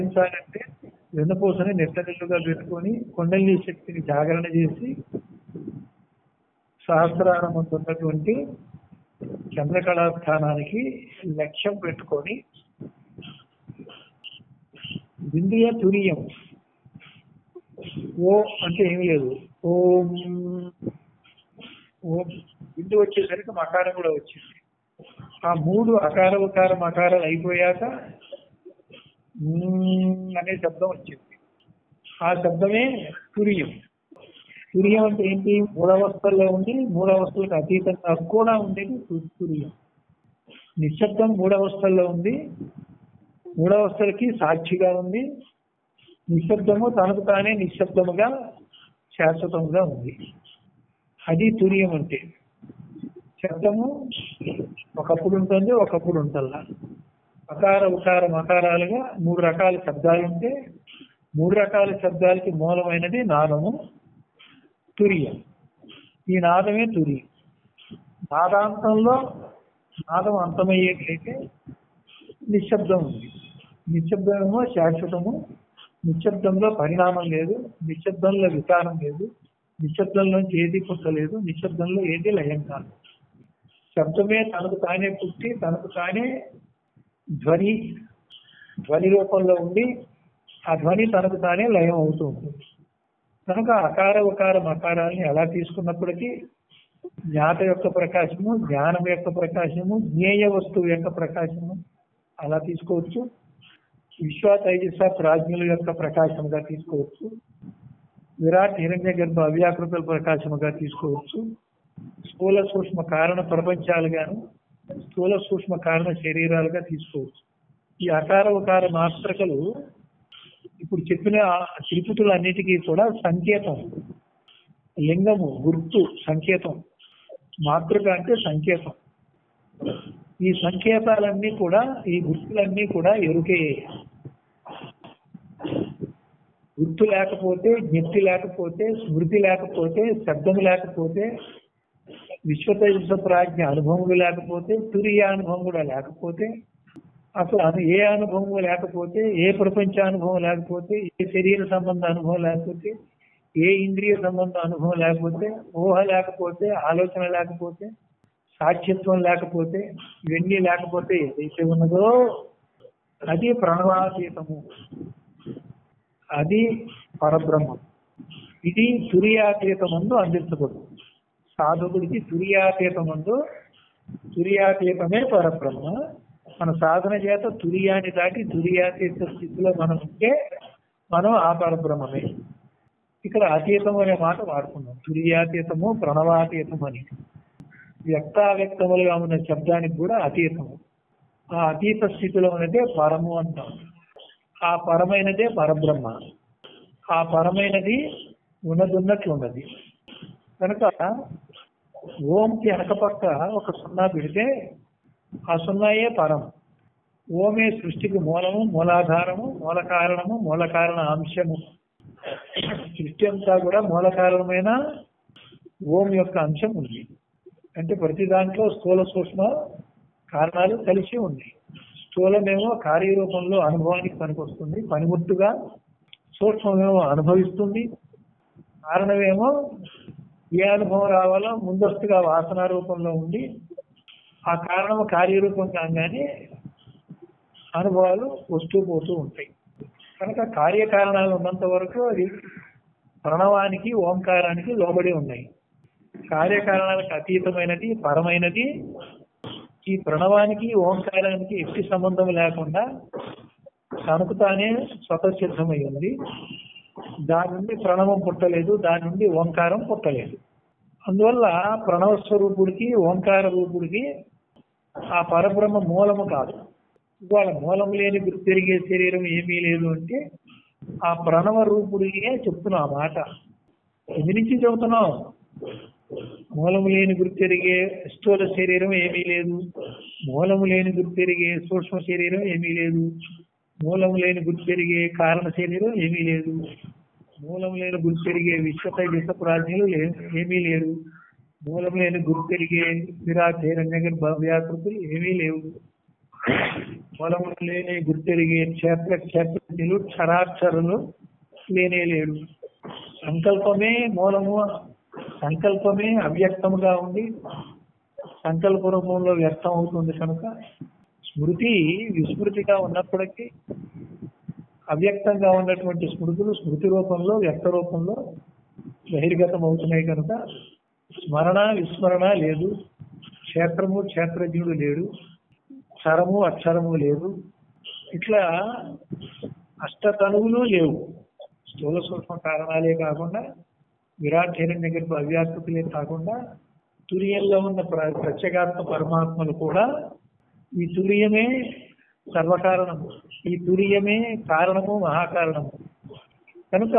అంటే వెన్నపూసని నెట్టనిల్లుగా పెట్టుకొని కొండలి శక్తిని జాగరణ చేసి సహస్రారమంత ఉన్నటువంటి చంద్రకళాస్థానానికి లక్ష్యం పెట్టుకొని బిందుయ తురియం ఓ అంటే ఏమీ లేదు ఓం ఓం బిందు వచ్చేసరికి మకారం కూడా వచ్చింది ఆ మూడు అకార ఉకార మకారాలు అయిపోయాక మ్మ్ అనే శబ్దం వచ్చింది ఆ శబ్దమే తురియం తురియం అంటే ఏంటి మూడవస్థల్లో ఉండి మూడవస్థలకు అతీతంగా కూడా ఉండేది తు- తురియం నిశ్శబ్దం మూడవస్థల్లో ఉంది మూడవస్థలకి సాక్షిగా ఉంది నిశ్శబ్దము తనకు తానే నిశ్శబ్దముగా శాశ్వతముగా ఉంది అది తురియం అంటే శబ్దము ఒకప్పుడు ఉంటుంది ఒకప్పుడు ఉంటల్లా అకార ఉకార మకారాలుగా మూడు రకాల శబ్దాలు ఉంటే మూడు రకాల శబ్దాలకి మూలమైనది నాదము తురియం ఈ నాదమే తురియం నాదాంతంలో నాదం అంతమయ్యేట్లయితే నిశ్శబ్దం ఉంది నిశ్శబ్దమేమో శాశ్వతము నిశ్శబ్దంలో పరిణామం లేదు నిశ్శబ్దంలో వికారం లేదు నిశ్శబ్దంలోంచి ఏది పుట్టలేదు నిశ్శబ్దంలో ఏది లయం కాదు శబ్దమే తనకు తానే పుట్టి తనకు తానే ధ్వని ధ్వని రూపంలో ఉండి ఆ ధ్వని తనకు తానే లయం అవుతూ ఉంటుంది కనుక అకార ఉకార మకారాన్ని ఎలా తీసుకున్నప్పటికీ జ్ఞాత యొక్క ప్రకాశము జ్ఞానం యొక్క ప్రకాశము జ్ఞేయ వస్తువు యొక్క ప్రకాశము అలా తీసుకోవచ్చు విశ్వ తైజస ప్రాజ్ఞుల యొక్క ప్రకాశముగా తీసుకోవచ్చు విరాట్ హిరణ్య గర్భ అవ్యాకృతుల ప్రకాశముగా తీసుకోవచ్చు స్థూల సూక్ష్మ కారణ ప్రపంచాలుగాను స్థూల సూక్ష్మ కారణ శరీరాలుగా తీసుకోవచ్చు ఈ అకార ఉకార మాత్రకలు ఇప్పుడు చెప్పిన ఆ త్రిపుతులన్నిటికీ కూడా సంకేతం లింగము గుర్తు సంకేతం మాతృక అంటే సంకేతం ఈ సంకేతాలన్నీ కూడా ఈ గుర్తులన్నీ కూడా ఎరుకే గుర్తు లేకపోతే జ్ఞప్తి లేకపోతే స్మృతి లేకపోతే శబ్దం లేకపోతే విశ్వతైజ ప్రాజ్ఞ అనుభవములు లేకపోతే తురియ అనుభవం కూడా లేకపోతే అసలు అది ఏ అనుభవం లేకపోతే ఏ ప్రపంచ అనుభవం లేకపోతే ఏ శరీర సంబంధ అనుభవం లేకపోతే ఏ ఇంద్రియ సంబంధ అనుభవం లేకపోతే ఊహ లేకపోతే ఆలోచన లేకపోతే సాక్షిత్వం లేకపోతే ఇవన్నీ లేకపోతే ఏదైతే ఉన్నదో అది ప్రణవాతీతము అది పరబ్రహ్మం ఇది తురియాతీతమందు అందించబడుతుంది సాధకుడికి తురియాతీతమందు తురియాతీతమే పరబ్రహ్మ మన సాధన చేత తురియాన్ని దాటి తురియాతీత స్థితిలో మనం ఉంటే మనం ఆ పరబ్రహ్మమే ఇక్కడ అతీతం అనే మాట వాడుకున్నాం తురియాతీతము ప్రణవాతీతం అని వ్యక్తావ్యక్తములుగా ఉన్న శబ్దానికి కూడా అతీతము ఆ అతీత స్థితిలో ఉన్నదే పరము అంటాం ఆ పరమైనదే పరబ్రహ్మ ఆ పరమైనది ఉన్నదున్నట్లు ఉన్నది కనుక ఓంకి వెనకపక్క ఒక సున్నా పెడితే ఆ సున్నాయే పరం ఓమే సృష్టికి మూలము మూలాధారము మూల కారణము మూల కారణ అంశము సృష్టి అంతా కూడా మూల కారణమైన ఓం యొక్క అంశం ఉంది అంటే ప్రతి దాంట్లో స్థూల సూక్ష్మ కారణాలు కలిసి ఉన్నాయి స్థూలమేమో కార్యరూపంలో అనుభవానికి పనికొస్తుంది పనిముట్టుగా సూక్ష్మమేమో అనుభవిస్తుంది కారణమేమో ఏ అనుభవం రావాలో ముందస్తుగా వాసన రూపంలో ఉండి ఆ కారణము కార్యరూపం కాగానే అనుభవాలు వస్తూ పోతూ ఉంటాయి కనుక కార్యకారణాలు ఉన్నంత వరకు అది ప్రణవానికి ఓంకారానికి లోబడి ఉన్నాయి కార్యకారణాలకు అతీతమైనది పరమైనది ఈ ప్రణవానికి ఓంకారానికి ఎట్టి సంబంధం లేకుండా తనకు తానే స్వతసిద్ధమై ఉంది దాని నుండి ప్రణవం పుట్టలేదు దాని నుండి ఓంకారం పుట్టలేదు అందువల్ల ప్రణవ స్వరూపుడికి ఓంకార రూపుడికి ఆ పరబ్రహ్మ మూలము కాదు ఇవాళ మూలం లేని గుర్తిరిగే శరీరం ఏమీ లేదు అంటే ఆ ప్రణవ రూపుడికే చెప్తున్నావు ఆ మాట ఎది నుంచి చెబుతున్నావు మూలము లేని గుర్తెరిగే స్థూల శరీరం ఏమీ లేదు మూలము లేని గుర్తెరిగే సూక్ష్మ శరీరం ఏమీ లేదు మూలము లేని గుర్తెరిగే కారణ శరీరం ఏమీ లేదు మూలం లేని గుర్తెరిగే విశ్వత విశ్వ ప్రాజ్ఞులు లే- ఏమీ లేరు మూలం లేని గుర్తెరిగే విరాట్ హిరణ్యగర్ భవ్యాకృతులు ఏమీ లేవు మూలము లేని గుర్తెరిగే క్షేత్ర క్షేత్రజ్ఞులు క్షరాక్షరులు లేనే లేడు సంకల్పమే మూలము సంకల్పమే అవ్యక్తముగా ఉండి సంకల్ప రూపంలో వ్యక్తం అవుతుంది కనుక స్మృతి విస్మృతిగా ఉన్నప్పటికీ అవ్యక్తంగా ఉన్నటువంటి స్మృతులు స్మృతి రూపంలో వ్యక్త రూపంలో బహిర్గతం అవుతున్నాయి కనుక స్మరణ విస్మరణ లేదు క్షేత్రము క్షేత్రజ్ఞుడు లేడు క్షరము అక్షరము లేదు ఇట్లా అష్టతనువులు లేవు స్థూల సూక్ష్మ కారణాలే కాకుండా విరాట్ హిరణ్య గర్భ అవ్యాకృతులే కాకుండా తురియంలో ఉన్న ప్ర- ప్రత్యేగాత్మ పరమాత్మలు కూడా ఈ తురియమే సర్వకారణము ఈ తురియమే కారణము మహాకారణము కనుక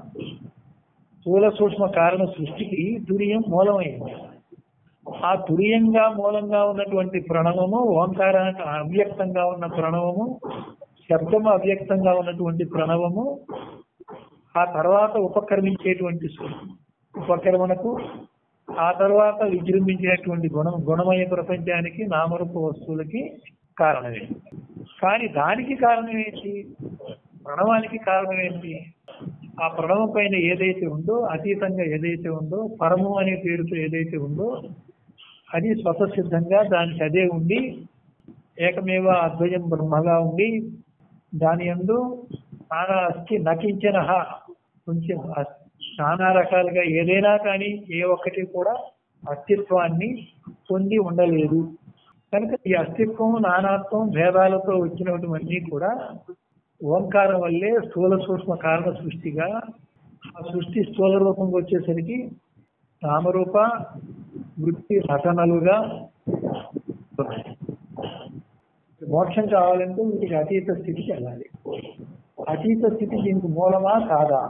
స్థూల సూక్ష్మ కారణ సృష్టికి తురియం మూలమైంది ఆ తురియంగా మూలంగా ఉన్నటువంటి ప్రణవము ఓంకారానికి అవ్యక్తంగా ఉన్న ప్రణవము శబ్దము అవ్యక్తంగా ఉన్నటువంటి ప్రణవము ఆ తర్వాత ఉపక్రమించేటువంటి సు- ఉపక్రమణకు ఆ తర్వాత విజృంభించేటువంటి గుణం గుణమయ ప్రపంచానికి నామరూప వస్తువులకి కారణమే కానీ దానికి కారణం ఏంటి ప్రణవానికి కారణం ఏంటి ఆ ప్రణవం పైన ఏదైతే ఉందో అతీతంగా ఏదైతే ఉందో పరము అనే పేరుతో ఏదైతే ఉందో అది స్వతసిద్ధంగా దానికి అదే ఉండి ఏకమేవ అద్వయం బ్రహ్మగా ఉండి దాని ఎందు నానా అస్థి నకించిన కొంచెం అస్- నానా రకాలుగా ఏదైనా కానీ ఏ ఒక్కటి కూడా అస్తిత్వాన్ని పొంది ఉండలేదు కనుక ఈ అస్తిత్వం నానాత్వం భేదాలతో వచ్చినటువంటి కూడా ఓంకారం వల్లే స్థూల సూక్ష్మ కారణ సృష్టిగా ఆ సృష్టి స్థూల రూపంగా వచ్చేసరికి నామరూప వృత్తి రచనలుగా ఉన్నాయి. మోక్షం కావాలంటే వీటికి అతీత స్థితికి వెళ్ళాలి అతీత స్థితి దీనికి మూలమా కాదా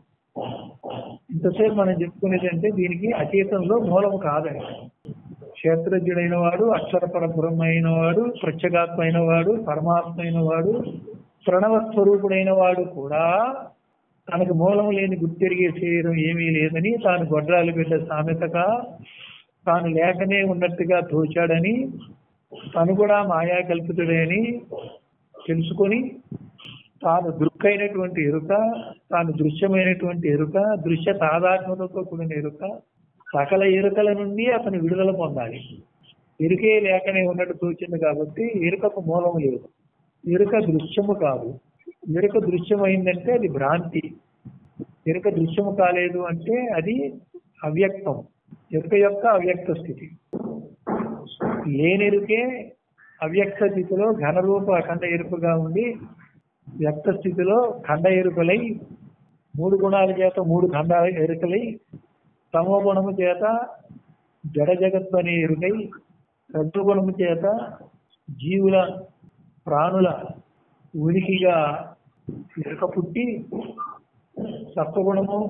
ఇంతసేపు మనం చెప్పుకునేది అంటే దీనికి అతీతంలో మూలము కాదని క్షేత్రజ్ఞుడైన వాడు అక్షర పరబ్రహ్మ అయిన వాడు ప్రత్యేగాత్మ అయిన వాడు పరమాత్మ అయిన వాడు ప్రణవ స్వరూపుడైన వాడు కూడా తనకు మూలం లేని గుర్తెరిగే శరీరం ఏమీ లేదని తాను గొడ్రాలు బిడ్డ సామెతగా తాను లేకనే ఉన్నట్టుగా తోచాడని తను కూడా మాయా కల్పితుడే అని తెలుసుకొని తాను దృక్కైనటువంటి ఎరుక తాను దృశ్యమైనటువంటి ఎరుక దృశ్య తాదాత్మతతో కూడిన ఎరుక సకల ఎరుకల నుండి అతను విడుదల పొందాలి ఎరుకే లేకనే ఉన్నట్టు తోచింది కాబట్టి ఎరుకకు మూలం లేదు ఎరుక దృశ్యము కాదు ఎరుక దృశ్యమైందంటే అది భ్రాంతి ఎరుక దృశ్యము కాలేదు అంటే అది అవ్యక్తం ఎరుక యొక్క అవ్యక్త స్థితి లేనెరుకే అవ్యక్త స్థితిలో ఘనరూప అఖండ ఎరుపుగా ఉండి వ్యక్త స్థితిలో ఖండ ఎరుకలై మూడు గుణాల చేత మూడు ఖండాల ఎరుకలై తమో గుణము చేత జడ జగత్తు అనే ఎరుకై రజ్జుగుణము చేత జీవుల ప్రాణుల ఉనికిగా ఎరుక పుట్టి సత్వగుణము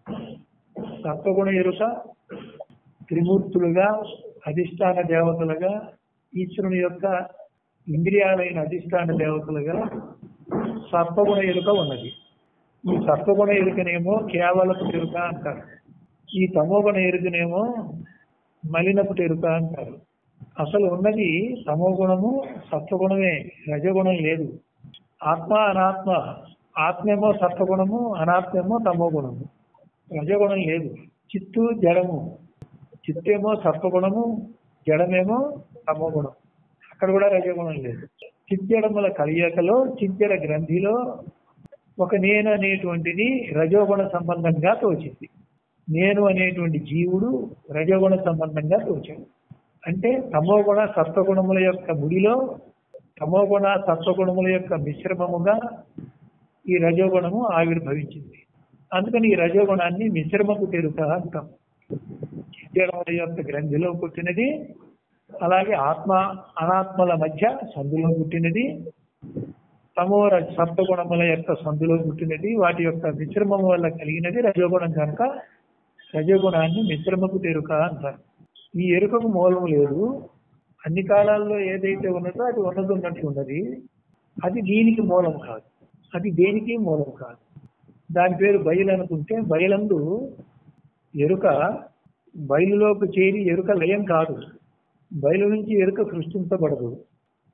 సత్వగుణ ఎరుక త్రిమూర్తులుగా అధిష్టాన దేవతలుగా ఈశ్వరుని యొక్క ఇంద్రియాలైన అధిష్టాన దేవతలుగా సత్వగుణ ఎరుక ఉన్నది ఈ సత్వగుణ ఎరుకనేమో కేవలపు ఎరుక అంటారు ఈ తమోగుణ ఎరుకనేమో మలినపు ఎరుక అంటారు అసలు ఉన్నది తమోగుణము సత్వగుణమే రజగుణం లేదు ఆత్మ అనాత్మ ఆత్మేమో సత్వగుణము అనాత్మేమో తమోగుణము రజగుణం లేదు చిత్తు జడము చిత్తేమో సత్వగుణము జడమేమో తమోగుణం అక్కడ కూడా రజగుణం లేదు చిత్జడముల కలియకలో చిత్జడ గ్రంథిలో ఒక నేను అనేటువంటిది రజోగుణ సంబంధంగా తోచింది నేను అనేటువంటి జీవుడు రజోగుణ సంబంధంగా తోచాడు అంటే తమోగుణ సత్వగుణముల యొక్క ముడిలో తమోగుణ సత్వగుణముల యొక్క మిశ్రమముగా ఈ రజోగుణము ఆవిర్భవించింది అందుకని ఈ రజోగుణాన్ని మిశ్రమకు తెరుక అంటాం చిత్జడముల యొక్క గ్రంథిలో పుట్టినది అలాగే ఆత్మ అనాత్మల మధ్య సందులో పుట్టినది తమో రజ సప్తగుణముల యొక్క సందులో పుట్టినది వాటి యొక్క మిశ్రమం వల్ల కలిగినది రజోగుణం కనుక రజోగుణాన్ని మిశ్రమకు తెరుక అంటారు ఈ ఎరుకకు మూలం లేదు అన్ని కాలాల్లో ఏదైతే ఉన్నదో అది ఉన్నది ఉన్నట్టు ఉన్నది అది దీనికి మూలం కాదు అది దేనికి మూలం కాదు దాని పేరు బయలు అనుకుంటే బయలందు ఎరుక బయలులోకి చేరి ఎరుక లయం కాదు బయలు నుంచి ఎరుక సృష్టించబడదు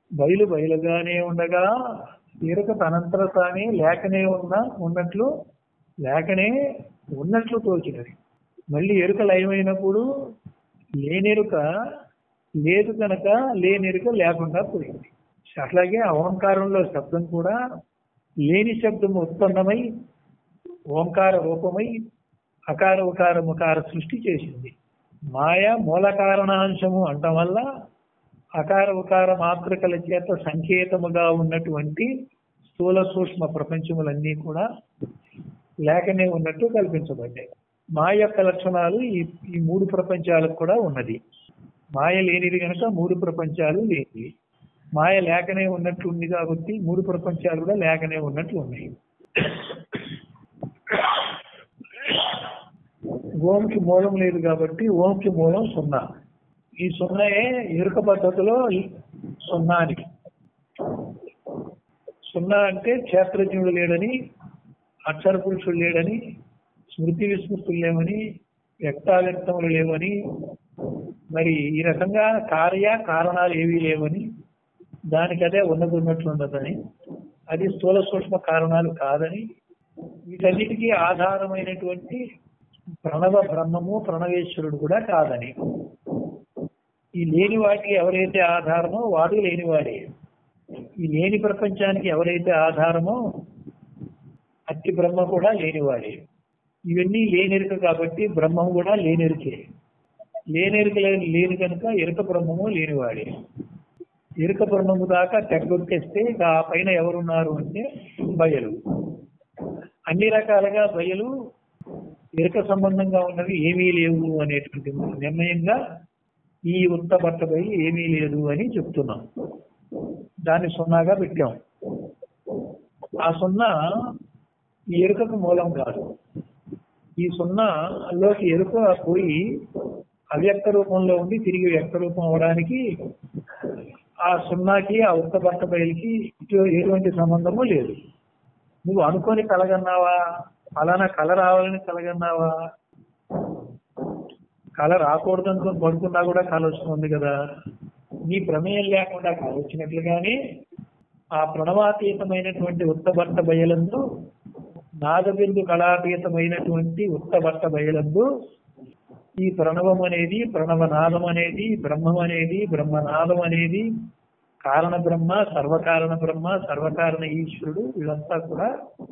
బయలు బయలుగానే ఉండగా ఎరుక తనంతర తానే లేకనే ఉన్న ఉన్నట్లు లేకనే ఉన్నట్లు తోచినది మళ్ళీ ఎరుక లయమైనప్పుడు లేనెరుక లేదు కనుక లేనెరుక లేకుండా పోయింది అట్లాగే ఓంకారంలో శబ్దం కూడా లేని శబ్దం ఉత్పన్నమై ఓంకార రూపమై అకార ఉకార ముకార సృష్టి చేసింది మాయ మూల కారణాంశము అంటం వల్ల అకార ఉకార మాతృకల చేత సంకేతముగా ఉన్నటువంటి స్థూల సూక్ష్మ ప్రపంచములన్నీ కూడా లేకనే ఉన్నట్టు కల్పించబడ్డాయి మాయ యొక్క లక్షణాలు ఈ ఈ మూడు ప్రపంచాలకు కూడా ఉన్నది మాయ లేనిది కనుక మూడు ప్రపంచాలు లేనివి మాయ లేకనే ఉన్నట్లు ఉంది కాబట్టి మూడు ప్రపంచాలు కూడా లేకనే ఉన్నట్లు ఉన్నాయి ఓంకి మూలం లేదు కాబట్టి ఓంకి మూలం సున్నా ఈ సున్నాయే ఎరుక పద్ధతిలో సున్నాని సున్నా అంటే క్షేత్రజ్ఞుడు లేడని అక్షర పురుషుడు లేడని స్మృతి విస్మృతులు లేవని వ్యక్తావ్యక్తములు లేవని మరి ఈ రకంగా కార్య కారణాలు ఏవీ లేవని దానికి అదే ఉన్నది ఉన్నట్లు ఉండదని అది స్థూల సూక్ష్మ కారణాలు కాదని వీటన్నిటికీ ఆధారమైనటువంటి ప్రణవ బ్రహ్మము ప్రణవేశ్వరుడు కూడా కాదని ఈ లేని వాటికి ఎవరైతే ఆధారమో వాడు లేనివాడే ఈ లేని ప్రపంచానికి ఎవరైతే ఆధారమో అట్టి బ్రహ్మ కూడా లేనివాడే ఇవన్నీ లేనెరుక కాబట్టి బ్రహ్మం కూడా లేనెరుకే లేనెరుక లేని లేని కనుక ఎరుక బ్రహ్మము లేనివాడే ఎరుక బ్రహ్మము దాకా తెగ్గొట్టేస్తే ఇక ఆ పైన ఎవరున్నారు అంటే బయలు అన్ని రకాలుగా బయలు ఎరుక సంబంధంగా ఉన్నవి ఏమీ లేవు అనేటువంటి నిర్ణయంగా ఈ ఉత్త బట్టపై ఏమీ లేదు అని చెప్తున్నాం దాన్ని సున్నాగా పెట్టాం ఆ సున్నా ఈ ఎరుకకు మూలం కాదు ఈ సున్నాలోకి ఎరుక పోయి అవ్యక్త రూపంలో ఉండి తిరిగి వ్యక్త రూపం అవడానికి ఆ సున్నాకి ఆ ఉత్త బట్ట బయలుకి ఇటు- ఎటువంటి సంబంధము లేదు నువ్వు అనుకొని కలగన్నావా అలానా కళ రావాలని కలగన్నావా కళ రాకూడదు అనుకుని పడుకున్నా కూడా కళ వస్తుంది కదా నీ ప్రమేయం లేకుండా కళ వచ్చినట్లుగానే ఆ ప్రణవాతీతమైనటువంటి ఉత్తబట్ట బయలందు నాదబిందు కళాతీతమైనటువంటి ఉత్తబట్ట బయలందు ఈ ప్రణవం అనేది ప్రణవనాదం అనేది బ్రహ్మం అనేది బ్రహ్మనాదం అనేది కారణ బ్రహ్మ సర్వకారణ బ్రహ్మ సర్వకారణ ఈశ్వరుడు వీళ్ళంతా కూడా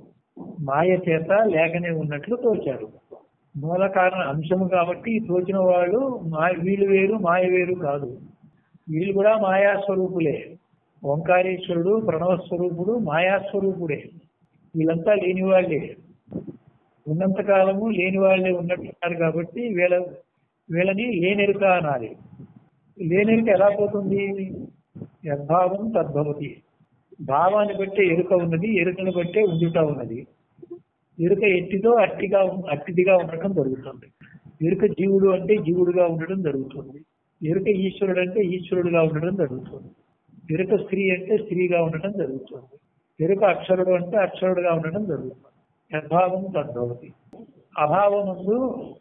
మాయ చేత లేకనే ఉన్నట్లు తోచారు మూల కారణ అంశము కాబట్టి ఈ తోచిన వాళ్ళు మాయ వీళ్ళు వేరు మాయ వేరు కాదు వీళ్ళు కూడా మాయా స్వరూపులే ఓంకారేశ్వరుడు ప్రణవ స్వరూపుడు మాయా స్వరూపుడే వీళ్ళంతా లేని వాళ్ళే ఉన్నంత కాలము లేని వాళ్ళే ఉన్నట్టున్నారు కాబట్టి వీళ్ళ వీళ్ళని లేనెరుక అనాలి లేనెరుక ఎలా పోతుంది యద్భావం తద్భవతి భావాన్ని బట్టే ఎరుక ఉన్నది ఎరుకను బట్టే ఉండుట ఉన్నది ఎరుక ఎట్టిదో అట్టిగా ఉం- అట్టిదిగా ఉండటం జరుగుతుంది ఎరుక జీవుడు అంటే జీవుడుగా ఉండడం జరుగుతుంది ఎరుక ఈశ్వరుడు అంటే ఈశ్వరుడుగా ఉండడం జరుగుతుంది ఎరుక స్త్రీ అంటే స్త్రీగా ఉండటం జరుగుతుంది ఎరుక అక్షరుడు అంటే అక్షరుడుగా ఉండడం జరుగుతుంది యద్భావం తద్భవతి అభావముందు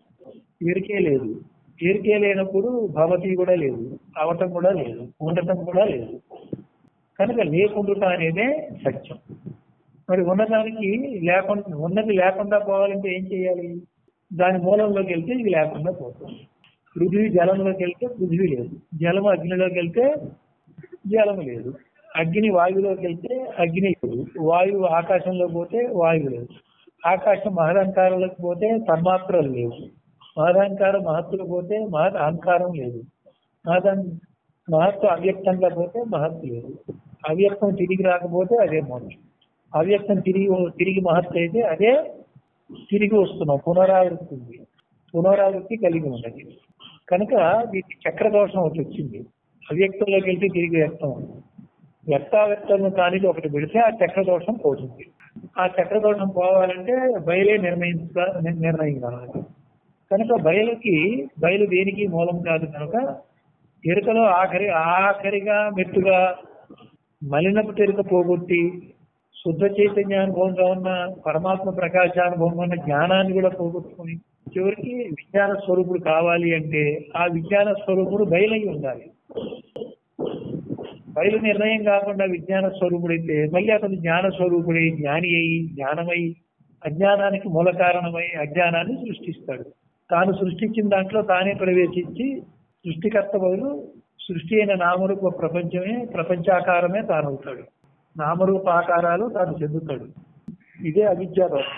ఎరికే లేదు ఎరికే లేనప్పుడు భవతి కూడా లేదు అవటం కూడా లేదు ఉండటం కూడా లేదు కనుక లేకుండుట అనేదే సత్యం మరి ఉన్నదానికి లేకుండా ఉన్నది లేకుండా పోవాలంటే ఏం చేయాలి దాని మూలంలోకి వెళ్తే ఇది లేకుండా పోతుంది పృథ్వీ జలంలోకి వెళ్తే పృథ్వీ లేదు జలము అగ్నిలోకి వెళ్తే జలము లేదు అగ్ని వాయువులోకి వెళ్తే అగ్ని లేదు వాయువు ఆకాశంలో పోతే వాయువు లేదు ఆకాశం మహదహంకారంలోకి పోతే తన్మాత్రలు లేవు మహదహంకారం మహత్తులు పోతే మహత్ అహంకారం లేదు మహదం మహత్తు అవ్యక్తంగా పోతే మహత్తు లేదు అవ్యక్తం తిరిగి రాకపోతే అదే మోక్షం అవ్యక్తం తిరిగి తిరిగి మహత్తు అయితే అదే తిరిగి వస్తున్నాం పునరావృత్తి ఉంది పునరావృత్తి కలిగి ఉన్నది కనుక వీటికి చక్ర దోషం ఒకటి వచ్చింది అవ్యక్తంలోకి వెళ్తే తిరిగి వ్యక్తం వ్యక్తావ్యక్తం కానిది ఒకటి పెడితే ఆ చక్ర దోషం పోతుంది ఆ చక్ర దోషం పోవాలంటే బయలే నిర్ణయించ నిర్ణయం కావాలి కనుక బయలుకి బయలు దేనికి మూలం కాదు కనుక ఎరుకలో ఆఖరి ఆఖరిగా మెట్టుగా మలినపు తెరుక పోగొట్టి శుద్ధ చైతన్యానుభవంగా ఉన్న పరమాత్మ ప్రకాశానుభవంగా ఉన్న జ్ఞానాన్ని కూడా పోగొట్టుకుని చివరికి విజ్ఞాన స్వరూపుడు కావాలి అంటే ఆ విజ్ఞాన స్వరూపుడు బయలై ఉండాలి బయలు నిర్ణయం కాకుండా విజ్ఞాన స్వరూపుడైతే మళ్ళీ అతను జ్ఞాన స్వరూపుడై జ్ఞాని అయి జ్ఞానమై అజ్ఞానానికి మూల కారణమై అజ్ఞానాన్ని సృష్టిస్తాడు తాను సృష్టించిన దాంట్లో తానే ప్రవేశించి సృష్టికర్త బదులు సృష్టి అయిన నామరూప ప్రపంచమే ప్రపంచాకారమే తానవుతాడు నామరూప ఆకారాలు తాను చెందుతాడు ఇదే అవిద్యాదోషం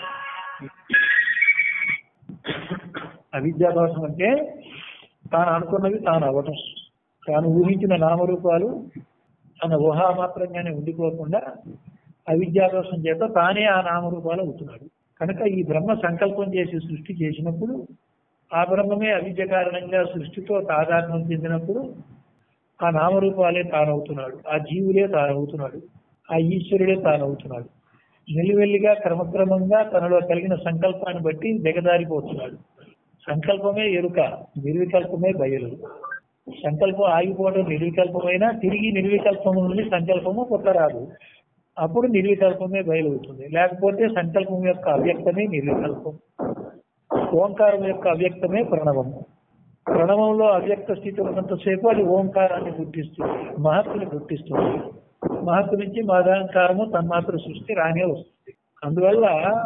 అవిద్యాదోషం అంటే తాను అనుకున్నవి తాను అవ్వటం తాను ఊహించిన నామరూపాలు తన ఊహా మాత్రంగానే ఉండిపోకుండా అవిద్యాదోషం చేత తానే ఆ నామరూపాలు అవుతున్నాడు కనుక ఈ బ్రహ్మ సంకల్పం చేసి సృష్టి చేసినప్పుడు ఆ బ్రహ్మమే అవిద్య కారణంగా సృష్టితో తాదాత్మ్యం చెందినప్పుడు ఆ నామరూపాలే తానవుతున్నాడు ఆ జీవులే తానవుతున్నాడు ఆ ఈశ్వరుడే తానవుతున్నాడు మెల్లిమెల్లిగా క్రమక్రమంగా తనలో కలిగిన సంకల్పాన్ని బట్టి దిగదారిపోతున్నాడు సంకల్పమే ఎరుక నిర్వికల్పమే బయలు సంకల్పం ఆగిపోవడం నిర్వికల్పమైనా తిరిగి నిర్వికల్పము నుండి సంకల్పము కొత్తరాదు అప్పుడు నిర్వికల్పమే బయలువుతుంది లేకపోతే సంకల్పం యొక్క అవ్యక్తమే నిర్వికల్పం ఓంకారం యొక్క అవ్యక్తమే ప్రణవము ప్రణవంలో అవ్యక్త స్థితి ఉన్నంతసేపు అది ఓంకారాన్ని గుర్తిస్తుంది మహత్తుని గుర్తిస్తుంది మహత్తు నుంచి మదాంకారము తన్మాత్ర సృష్టి రానే వస్తుంది అందువల్ల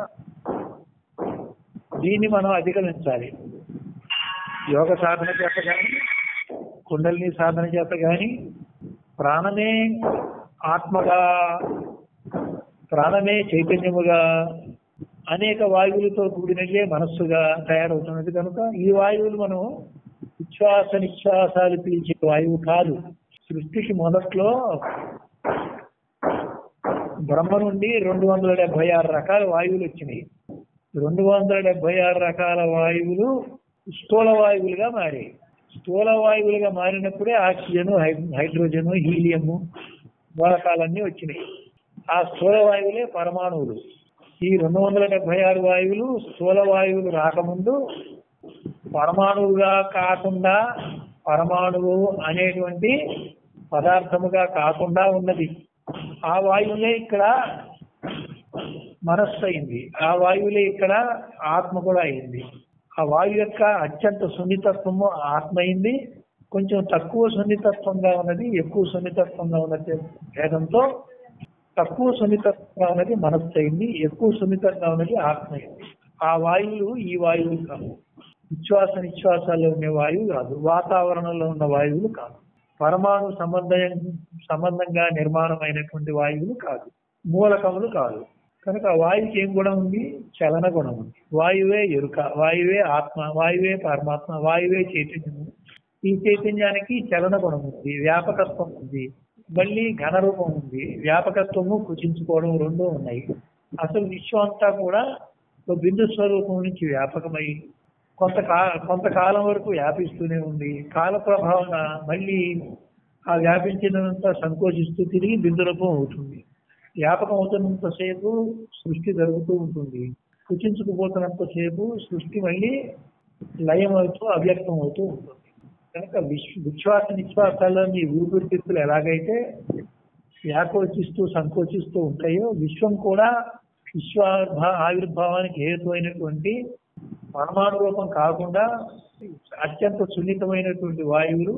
దీన్ని మనం అధిగమించాలి యోగ సాధన చేత కానీ కుండలిని సాధన చేత కానీ ప్రాణమే ఆత్మగా ప్రాణమే చైతన్యముగా అనేక వాయువులతో కూడినదే మనస్సుగా తయారవుతున్నది కనుక ఈ వాయువులు మనం ఉచ్ఛ్వాస నిశ్వాసాలు పీల్చే వాయువు కాదు సృష్టికి మొదట్లో బ్రహ్మ నుండి రెండు వందల డెబ్బై ఆరు రకాల వాయువులు వచ్చినాయి రెండు వందల డెబ్బై ఆరు రకాల వాయువులు స్థూల వాయువులుగా మారాయి స్థూల వాయువులుగా మారినప్పుడే ఆక్సిజన్ హైడ్రోజన్ హీలియము మూలకాలన్నీ వచ్చినాయి ఆ స్థూల వాయువులే పరమాణువులు ఈ రెండు వందల డెబ్బై ఆరు వాయువులు స్థూల వాయువులు రాకముందు పరమాణువుగా కాకుండా పరమాణువు అనేటువంటి పదార్థముగా కాకుండా ఉన్నది ఆ వాయువులే ఇక్కడ మనస్సు అయింది ఆ వాయువులే ఇక్కడ ఆత్మ కూడా అయింది ఆ వాయువు యొక్క అత్యంత సున్నితత్వము ఆత్మ అయింది కొంచెం తక్కువ సున్నితత్వంగా ఉన్నది ఎక్కువ సున్నితత్వంగా ఉన్నది భేదంతో తక్కువ సున్నితంగా ఉన్నది మనస్సు అయింది ఎక్కువ సున్నితంగా ఉన్నది ఆత్మ అయింది ఆ వాయువులు ఈ వాయువులు కాదు ఉచ్ఛ్వాస నిశ్వాసాల్లో ఉండే వాయువు కాదు వాతావరణంలో ఉన్న వాయువులు కాదు పరమాణు సంబంధం సంబంధంగా నిర్మాణమైనటువంటి వాయువులు కాదు మూలకములు కాదు కనుక ఆ వాయువుకి ఏం గుణం ఉంది చలన గుణం ఉంది వాయువే ఎరుక వాయువే ఆత్మ వాయువే పరమాత్మ వాయువే చైతన్యము ఈ చైతన్యానికి చలన గుణం ఉంది వ్యాపకత్వం ఉంది మళ్ళీ ఘన రూపం ఉంది వ్యాపకత్వము కుచించుకోవడం రెండూ ఉన్నాయి అసలు విశ్వం అంతా కూడా ఒక బిందు స్వరూపం నుంచి వ్యాపకమై కొంత కొంతకాలం వరకు వ్యాపిస్తూనే ఉంది కాల ప్రభావం మళ్ళీ ఆ వ్యాపించినంత సంకోచిస్తూ తిరిగి బిందు రూపం అవుతుంది వ్యాపకం అవుతున్నంతసేపు సృష్టి జరుగుతూ ఉంటుంది కుచించుకుపోతున్నంతసేపు సృష్టి మళ్ళీ లయం అవుతూ అవ్యక్తం అవుతూ ఉంటుంది కనుక విశ్వ విశ్వాస నిశ్వాసాల్లో మీ ఊపిరితిత్తులు ఎలాగైతే వ్యాకోచిస్తూ సంకోచిస్తూ ఉంటాయో విశ్వం కూడా విశ్వాభ ఆవిర్భావానికి హేతువైనటువంటి పరమాణు రూపం కాకుండా అత్యంత సున్నితమైనటువంటి వాయువులు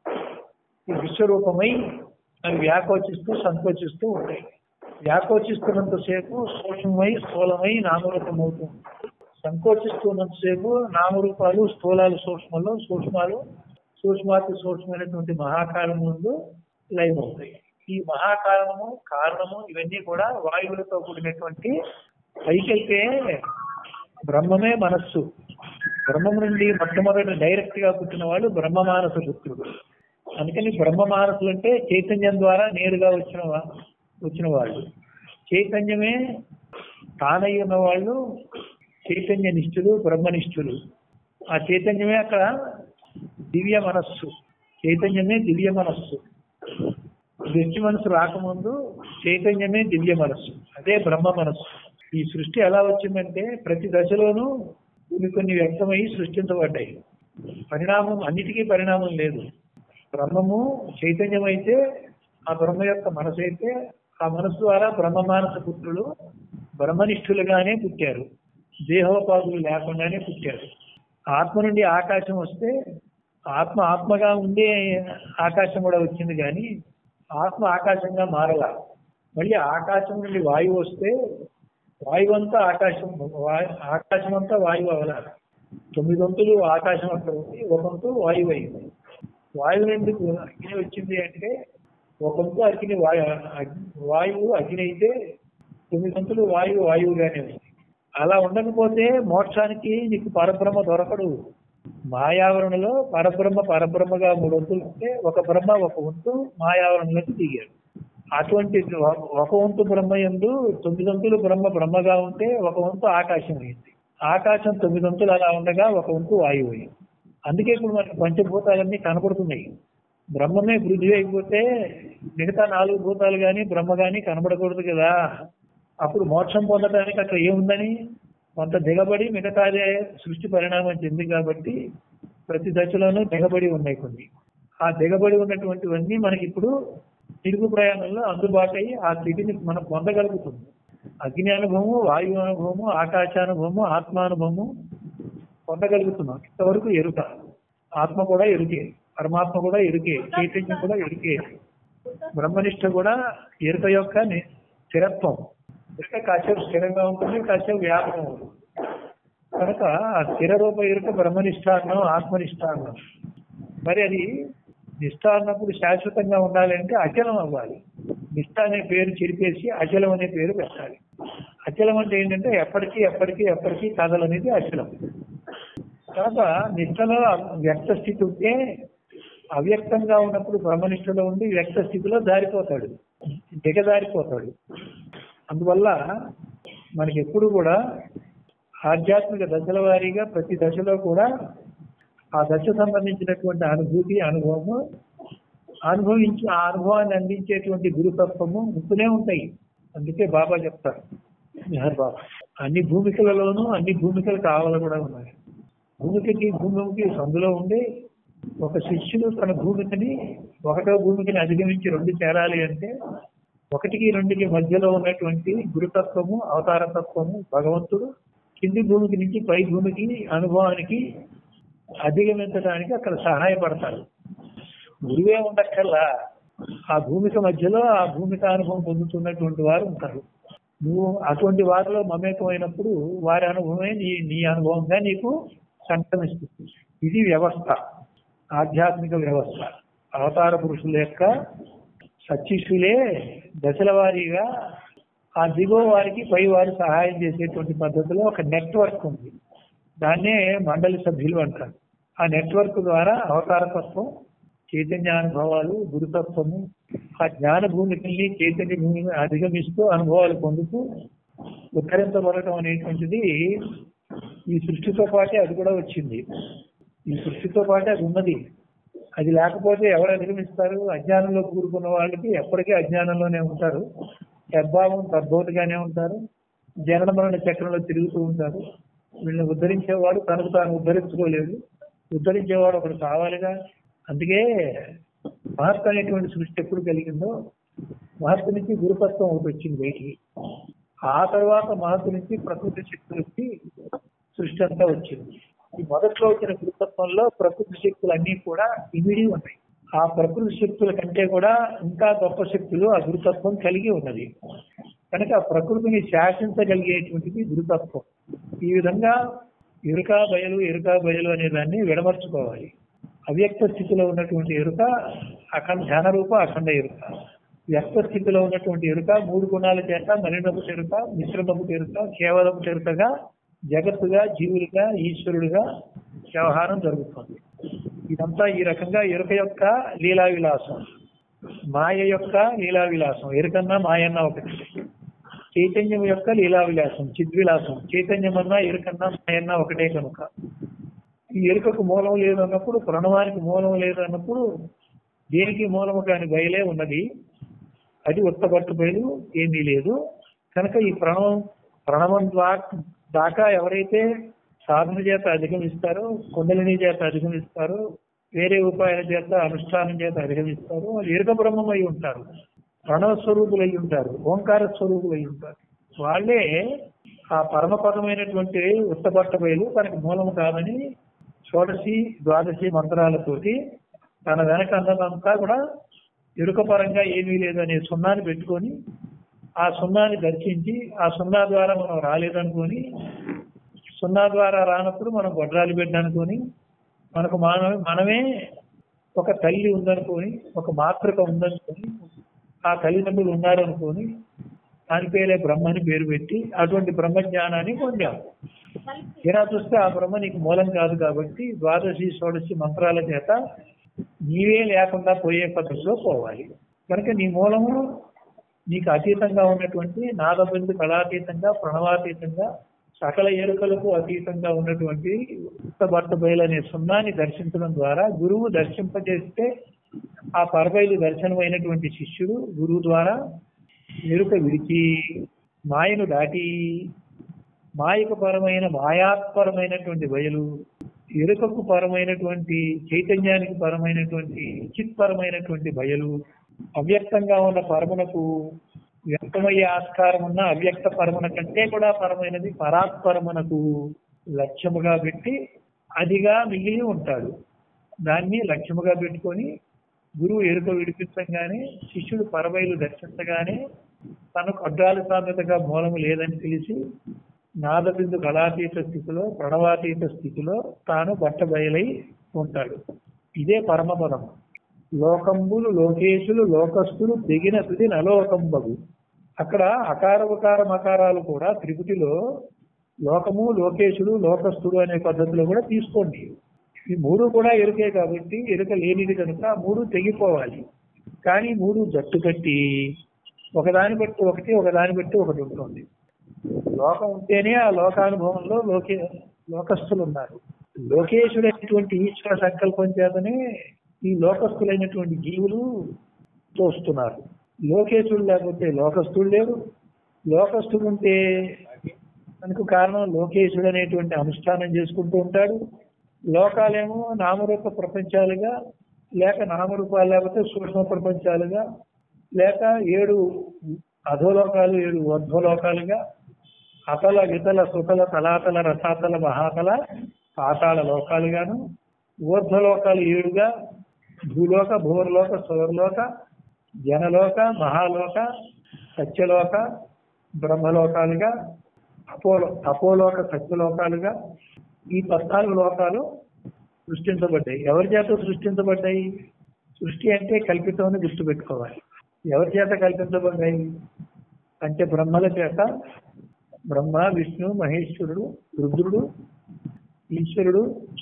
ఈ విశ్వరూపమై అవి వ్యాకోచిస్తూ సంకోచిస్తూ ఉంటాయి వ్యాకోచిస్తున్నంతసేపు సూక్ష్మమై స్థూలమై నామరూపం అవుతుంది సంకోచిస్తున్నంతసేపు నామరూపాలు స్థూలాలు సూక్ష్మలు సూక్ష్మాలు సూక్ష్మాతి సూక్ష్మమైనటువంటి మహాకాలం ముందు లయం అవుతాయి ఈ మహాకారణము కారణము ఇవన్నీ కూడా వాయువులతో కూడినటువంటి పైకెళ్తే బ్రహ్మమే మనస్సు బ్రహ్మం నుండి మొట్టమొదటి డైరెక్ట్ గా పుట్టిన వాళ్ళు బ్రహ్మ మానస పుత్రుడు అందుకని బ్రహ్మ మానసులు అంటే చైతన్యం ద్వారా నేరుగా వచ్చిన వా- వచ్చిన వాళ్ళు చైతన్యమే తానై ఉన్న వాళ్ళు చైతన్య నిష్ఠులు బ్రహ్మనిష్ఠులు ఆ చైతన్యమే అక్కడ దివ్య మనస్సు చైతన్యమే దివ్య మనస్సు వ్యక్తి మనసు రాకముందు చైతన్యమే దివ్య మనస్సు అదే బ్రహ్మ మనస్సు ఈ సృష్టి ఎలా వచ్చిందంటే ప్రతి దశలోనూ కొన్ని కొన్ని వ్యక్తమై సృష్టించబడ్డాయి పరిణామం అన్నిటికీ పరిణామం లేదు బ్రహ్మము చైతన్యం అయితే ఆ బ్రహ్మ యొక్క మనసు అయితే ఆ మనసు ద్వారా బ్రహ్మ మానస పుత్రులు బ్రహ్మనిష్ఠులుగానే పుట్టారు దేహోపాధులు లేకుండానే పుట్టారు ఆత్మ నుండి ఆకాశం వస్తే ఆత్మ ఆత్మగా ఉండే ఆకాశం కూడా వచ్చింది కానీ ఆత్మ ఆకాశంగా మారల మళ్ళీ ఆకాశం నుండి వాయువు వస్తే వాయువు అంతా ఆకాశం వా- ఆకాశం అంతా వాయువు అవల తొమ్మిది వంతులు ఆకాశం అక్కడ ఉంది ఒక వంతు వాయువు అయింది వాయువు నుండి అగ్ని వచ్చింది అంటే ఒక వంతు అగ్ని వాయు అగ్- వాయువు అగ్ని అయితే తొమ్మిది వంతులు వాయువు వాయువుగానే ఉంది అలా ఉండకపోతే మోక్షానికి నీకు పరబ్రహ్మ దొరకడు మాయావరణలో పరబ్రహ్మ పరబ్రహ్మగా మూడు వంతులు ఉంటే ఒక బ్రహ్మ ఒక వంతు మాయావరణలోకి దిగాడు అటువంటి ఒక- ఒక వంతు బ్రహ్మ ఎందు తొమ్మిది వంతులు బ్రహ్మ బ్రహ్మగా ఉంటే ఒక వంతు ఆకాశం అయింది ఆకాశం తొమ్మిది వంతులు అలా ఉండగా ఒక వంతు వాయువు అయింది అందుకే ఇప్పుడు మనకి పంచభూతాలన్నీ కనబడుతున్నాయి బ్రహ్మమే పృథ్వీ అయిపోతే మిగతా నాలుగు భూతాలు కానీ బ్రహ్మ కానీ కనబడకూడదు కదా అప్పుడు మోక్షం పొందడానికి అక్కడ ఏముందని కొంత దిగబడి మిగతాదే సృష్టి పరిణామం చెంది కాబట్టి ప్రతి దశలోనూ దిగబడి ఉన్నాయి కొన్ని ఆ దిగబడి ఉన్నటువంటివన్నీ మనకి ఇప్పుడు తిరుగు ప్రయాణంలో అందుబాటు అయ్యి ఆ స్థితిని మనం పొందగలుగుతుంది అగ్ని అనుభవము వాయు అనుభవము ఆకాశానుభవము ఆత్మానుభవము పొందగలుగుతున్నాం ఇంతవరకు ఎరుక ఆత్మ కూడా ఎరుకే పరమాత్మ కూడా ఎరుకే చైతన్యం కూడా ఎరుకే బ్రహ్మనిష్ట కూడా ఎరుక యొక్క ని- స్థిరత్వం ఎరుక కాసేపు స్థిరంగా ఉంటుంది కాసేపు వ్యాపకం ఉంటుంది కనుక ఆ స్థిర రూప ఎరుక బ్రహ్మనిష్ట అన్నాం ఆత్మనిష్ట అన్నాం మరి అది నిష్ఠ అన్నప్పుడు శాశ్వతంగా ఉండాలంటే అచలం అవ్వాలి నిష్ఠ అనే పేరు చెరిపేసి అచలం అనే పేరు పెట్టాలి అచలం అంటే ఏంటంటే ఎప్పటికీ ఎప్పటికీ ఎప్పటికీ కదలనేది అచలం కనుక నిష్టలో వ్యక్త స్థితి ఉంటే అవ్యక్తంగా ఉన్నప్పుడు బ్రహ్మనిష్టలో ఉండి వ్యక్త స్థితిలో దారిపోతాడు దిగదారిపోతాడు అందువల్ల మనకి ఎప్పుడు కూడా ఆధ్యాత్మిక దశల వారీగా ప్రతి దశలో కూడా ఆ దశ సంబంధించినటువంటి అనుభూతి అనుభవము అనుభవించి ఆ అనుభవాన్ని అందించేటువంటి గురుతత్వము ఉంటూనే ఉంటాయి అందుకే బాబా చెప్తారు నిహర్ బాబా అన్ని భూమికలలోనూ అన్ని భూమికలు కావాలి కూడా ఉన్నాయి భూమికకి భూమికి సందులో ఉండి ఒక శిష్యుడు తన భూమికని ఒకటో భూమికని అధిగమించి రెండు చేరాలి అంటే ఒకటికి రెండుకి మధ్యలో ఉన్నటువంటి గురుతత్వము అవతారతత్వము భగవంతుడు కింది భూమికి నుంచి పై భూమికి అనుభవానికి అధిగమించడానికి అక్కడ సహాయపడతారు గురువే ఉండక్కల్లా ఆ భూమిక మధ్యలో ఆ భూమిక అనుభవం పొందుతున్నటువంటి వారు ఉంటారు నువ్వు అటువంటి వారిలో మమేకమైనప్పుడు వారి అనుభవమే నీ నీ అనుభవంగా నీకు సంక్రమిస్తుంది ఇది వ్యవస్థ ఆధ్యాత్మిక వ్యవస్థ అవతార పురుషుల యొక్క సచిష్యులే దశల వారీగా ఆ దిగువ వారికి పై వారి సహాయం చేసేటువంటి పద్ధతిలో ఒక నెట్వర్క్ ఉంది దాన్నే మండలి సభ్యులు అంటారు ఆ నెట్వర్క్ ద్వారా అవతారతత్వం చైతన్యానుభవాలు గురుతత్వము ఆ జ్ఞాన భూమికల్ని చైతన్య భూమిని అధిగమిస్తూ అనుభవాలు పొందుతూ ఉద్ధరించబడటం అనేటువంటిది ఈ సృష్టితో పాటే అది కూడా వచ్చింది ఈ సృష్టితో పాటే అది ఉన్నది అది లేకపోతే ఎవరు అధిగమిస్తారు అజ్ఞానంలో కూరుకున్న వాళ్ళకి ఎప్పటికీ అజ్ఞానంలోనే ఉంటారు యద్భావం తద్భూతగానే ఉంటారు జనన మరణ చక్రంలో తిరుగుతూ ఉంటారు వీళ్ళని ఉద్ధరించేవాడు తనకు తాను ఉద్ధరించుకోలేదు ఉద్ధరించేవాడు ఒకడు కావాలిగా అందుకే మహత్వ అనేటువంటి సృష్టి ఎప్పుడు కలిగిందో మహత్వ నుంచి గురుతత్వం ఒకటి వచ్చింది బయటికి ఆ తర్వాత మహత్వ నుంచి ప్రకృతి శక్తులు వచ్చి సృష్టి అంతా వచ్చింది ఈ మొదట్లో వచ్చిన గురుతత్వంలో ప్రకృతి శక్తులు అన్ని కూడా ఇమిడి ఉన్నాయి ఆ ప్రకృతి శక్తుల కంటే కూడా ఇంకా గొప్ప శక్తులు ఆ గురుతత్వం కలిగి ఉన్నది కనుక ఆ ప్రకృతిని శాసించగలిగేటువంటిది గురుతత్వం ఈ విధంగా ఎరుక బయలు ఎరుక బయలు అనే దాన్ని విడమర్చుకోవాలి అవ్యక్త స్థితిలో ఉన్నటువంటి ఎరుక అఖండ ధ్యాన రూప అఖండ ఎరుక వ్యక్త స్థితిలో ఉన్నటువంటి ఎరుక మూడు గుణాల చేత మలినపు ఎరుక మిశ్రమపు ఎరుక కేవలపు ఎరుకగా జగత్తుగా జీవులుగా ఈశ్వరుడుగా వ్యవహారం జరుగుతుంది ఇదంతా ఈ రకంగా ఎరుక యొక్క లీలా విలాసం మాయ యొక్క లీలా విలాసం ఎరుకన్నా మాయన్నా ఒకటి చైతన్యం యొక్క లీలా విలాసం చిద్విలాసం చైతన్యం అన్నా ఎరుకన్నా మాయన్నా ఒకటే కనుక ఈ ఎరుకకు మూలం లేదు అన్నప్పుడు ప్రణవానికి మూలం లేదు అన్నప్పుడు దేనికి మూలము కాని బయలే ఉన్నది అది ఉత్తపట్టు బయలు ఏమీ లేదు కనుక ఈ ప్రణవం ప్రణవం ద్వారా దాకా ఎవరైతే సాధన చేత అధిగమిస్తారో కుండలిని చేత అధిగమిస్తారో వేరే ఉపాయాల చేత అనుష్ఠానం చేత అధిగమిస్తారో వాళ్ళు ఎరుక బ్రహ్మమై ఉంటారు ప్రణవ స్వరూపులై ఉంటారు ఓంకార స్వరూపులై ఉంటారు వాళ్ళే ఆ పరమపదమైనటువంటి ఉత్తపట్ట బయలు తనకి మూలము కాదని షోడశి ద్వాదశి మంత్రాలతోటి తన వెనక అన్నదంతా కూడా ఎరుక పరంగా ఏమీ లేదు అనే సున్నాని పెట్టుకొని ఆ సున్నాని దర్శించి ఆ సున్నా ద్వారా మనం రాలేదనుకొని సున్నా ద్వారా రానప్పుడు మనం గొడ్రాలి బిడ్డ అనుకొని మనకు మనమే మనమే ఒక తల్లి ఉందనుకొని ఒక మాతృక ఉందనుకొని ఆ తల్లిదండ్రులు ఉన్నారనుకొని దాని పేరే బ్రహ్మని పేరు పెట్టి అటువంటి బ్రహ్మ జ్ఞానాన్ని పొందాం తీరా చూస్తే ఆ బ్రహ్మ నీకు మూలం కాదు కాబట్టి ద్వాదశి షోడశి మంత్రాల చేత నీవే లేకుండా పోయే పద్ధతిలో పోవాలి కనుక నీ మూలము నీకు అతీతంగా ఉన్నటువంటి నాదబిందు కళాతీతంగా ప్రణవాతీతంగా సకల ఎరుకలకు అతీతంగా ఉన్నటువంటి ఉత్తభర్త బయలు అనే సున్నాన్ని దర్శించడం ద్వారా గురువు దర్శింపజేస్తే ఆ పరబయలు దర్శనమైనటువంటి శిష్యుడు గురువు ద్వారా ఎరుక విడిచి మాయను దాటి మాయకు పరమైన మాయాత్పరమైనటువంటి బయలు ఎరుకకు పరమైనటువంటి చైతన్యానికి పరమైనటువంటి చిత్పరమైనటువంటి బయలు అవ్యక్తంగా ఉన్న పరమునకు వ్యక్తమయ్యే ఆస్కారం ఉన్న అవ్యక్త పరమున కంటే కూడా పరమైనది పరాత్పరమునకు లక్ష్యముగా పెట్టి అదిగా మిగిలి ఉంటాడు దాన్ని లక్ష్యముగా పెట్టుకొని గురువు ఎరుక విడిపించగానే శిష్యుడు పరబయలు దర్శించగానే తనకు అడ్డాలు సామెతగా మూలము లేదని తెలిసి నాదబిందు కళాతీత స్థితిలో ప్రణవాతీత స్థితిలో తాను బట్టబయలై ఉంటాడు ఇదే పరమపదం లోకంబులు లోకేశులు లోకస్తులు తెగిన తుది నలోకంబగు అక్కడ అకార ఉకార మకారాలు కూడా త్రిపుటిలో లోకము లోకేశుడు లోకస్తుడు అనే పద్ధతిలో కూడా తీసుకోండి ఈ మూడు కూడా ఎరుకే కాబట్టి ఎరుక లేనిది కనుక ఆ మూడు తెగిపోవాలి కానీ మూడు జట్టు కట్టి ఒకదాని బట్టి ఒకటి ఒకదాని బట్టి ఒకటి ఉంటుంది లోకం ఉంటేనే ఆ లోకానుభవంలో లోకే లోకస్తులు ఉన్నారు లోకేశుడైనటువంటి ఈశ్వర సంకల్పం చేతనే ఈ లోకస్తులైనటువంటి జీవులు తోస్తున్నారు లోకేశుడు లేకపోతే లోకస్తుడు లేరు లోకస్తుడు ఉంటే మనకు కారణం లోకేశుడు అనేటువంటి అనుష్ఠానం చేసుకుంటూ ఉంటాడు లోకాలేమో నామరూప ప్రపంచాలుగా లేక నామరూపాలు లేకపోతే సూక్ష్మ ప్రపంచాలుగా లేక ఏడు అధోలోకాలు ఏడు వర్ధలోకాలుగా అతల వితల సుతల తలాతల రసాతల మహాతల పాతాళ లోకాలుగాను ఊర్ధ్వలోకాలు ఏడుగా భూలోక భూవర్లోక సువర్లోక జనలోక మహాలోక సత్యలోక బ్రహ్మలోకాలుగా అపోలో అపోలోక సత్యలోకాలుగా ఈ పద్నాలుగు లోకాలు సృష్టించబడ్డాయి ఎవరి చేత సృష్టించబడ్డాయి సృష్టి అంటే కల్పితం అని గుర్తుపెట్టుకోవాలి ఎవరి చేత కల్పించబడ్డాయి అంటే బ్రహ్మల చేత బ్రహ్మ విష్ణు మహేశ్వరుడు రుద్రుడు ఈశ్వరుడు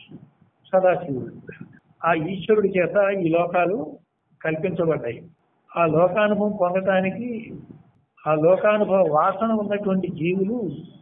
సదాశివుడు ఆ ఈశ్వరుడి చేత ఈ లోకాలు కల్పించబడ్డాయి ఆ లోకానుభవం పొందటానికి ఆ లోకానుభవ వాసన ఉన్నటువంటి జీవులు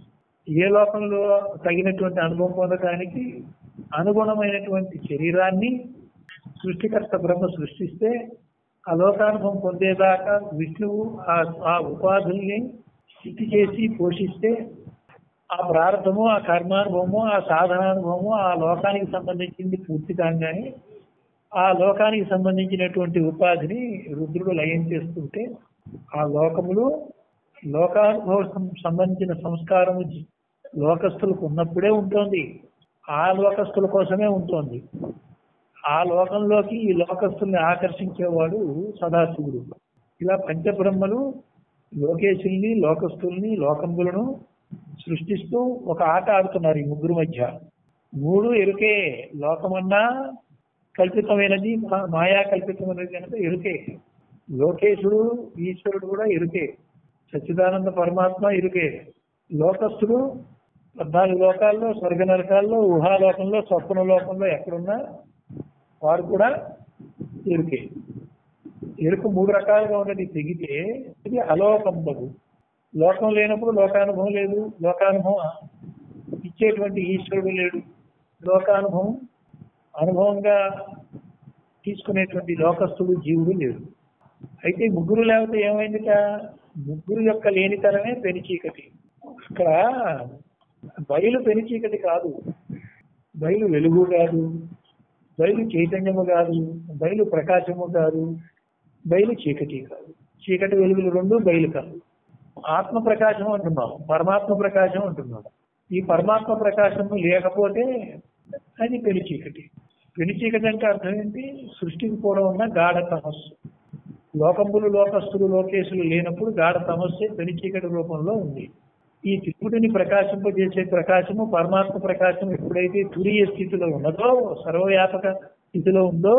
ఏ లోకంలో తగినటువంటి అనుభవం పొందటానికి అనుగుణమైనటువంటి శరీరాన్ని సృష్టికర్త బ్రహ్మ సృష్టిస్తే ఆ లోకానుభవం పొందేదాకా విష్ణువు ఆ ఆ ఉపాధుల్ని స్థితి చేసి పోషిస్తే ఆ ప్రారంభము ఆ కర్మానుభవము ఆ సాధనానుభవము ఆ లోకానికి సంబంధించింది పూర్తి కాగానే ఆ లోకానికి సంబంధించినటువంటి ఉపాధిని రుద్రుడు లయం చేస్తుంటే ఆ లోకములు లోకానుభవ సం- సంబంధించిన సంస్కారము జీ- లోకస్తులకు ఉన్నప్పుడే ఉంటుంది ఆ లోకస్తుల కోసమే ఉంటుంది ఆ లోకంలోకి ఈ లోకస్తుల్ని ఆకర్షించేవాడు సదాశివుడు ఇలా పంచబ్రహ్మలు లోకేశుల్ని లోకస్తుల్ని లోకంబులను సృష్టిస్తూ ఒక ఆట ఆడుతున్నారు ఈ ముగ్గురు మధ్య మూడు ఎరుకే లోకమన్నా కల్పితమైనది మా- మాయా కల్పితమైనది కనుక ఎరుకే లోకేశుడు ఈశ్వరుడు కూడా ఎరుకే సచ్చిదానంద పరమాత్మ ఎరుకే లోకస్తుడు పద్నాలుగు లోకాల్లో స్వర్గ నరకాల్లో ఊహాలోకంలో స్వప్న లోకంలో ఎక్కడున్నా వారు కూడా ఎరుకే ఎరుకు మూడు రకాలుగా ఉన్నది తెగితే ఇది అలోకంబగు లోకం లేనప్పుడు లోకానుభవం లేదు లోకానుభవం ఇచ్చేటువంటి ఈశ్వరుడు లేడు లోకానుభవం అనుభవంగా తీసుకునేటువంటి లోకస్తుడు జీవుడు లేడు అయితే ముగ్గురు లేకపోతే ఏమైందిట ముగ్గురు యొక్క లేనితనమే పెనిచీకటి అక్కడ బయలు పెనిచీకటి కాదు బయలు వెలుగు కాదు బయలు చైతన్యము కాదు బయలు ప్రకాశము కాదు బయలు చీకటి కాదు చీకటి వెలుగులు రెండు బయలు కాదు ఆత్మ ప్రకాశం అంటున్నాం పరమాత్మ ప్రకాశం అంటున్నాం ఈ పరమాత్మ ప్రకాశము లేకపోతే అది పెను చీకటి పెను చీకటి అంటే అర్థం ఏంటి సృష్టికి కూడా ఉన్న గాఢ తమస్సు లోకంబులు లోకస్తులు లోకేశులు లేనప్పుడు గాఢ సమస్య పెనిచీకటి రూపంలో ఉంది ఈ త్రిపుడిని ప్రకాశింపజేసే ప్రకాశము పరమాత్మ ప్రకాశం ఎప్పుడైతే తురియ స్థితిలో ఉన్నదో సర్వవ్యాపక స్థితిలో ఉందో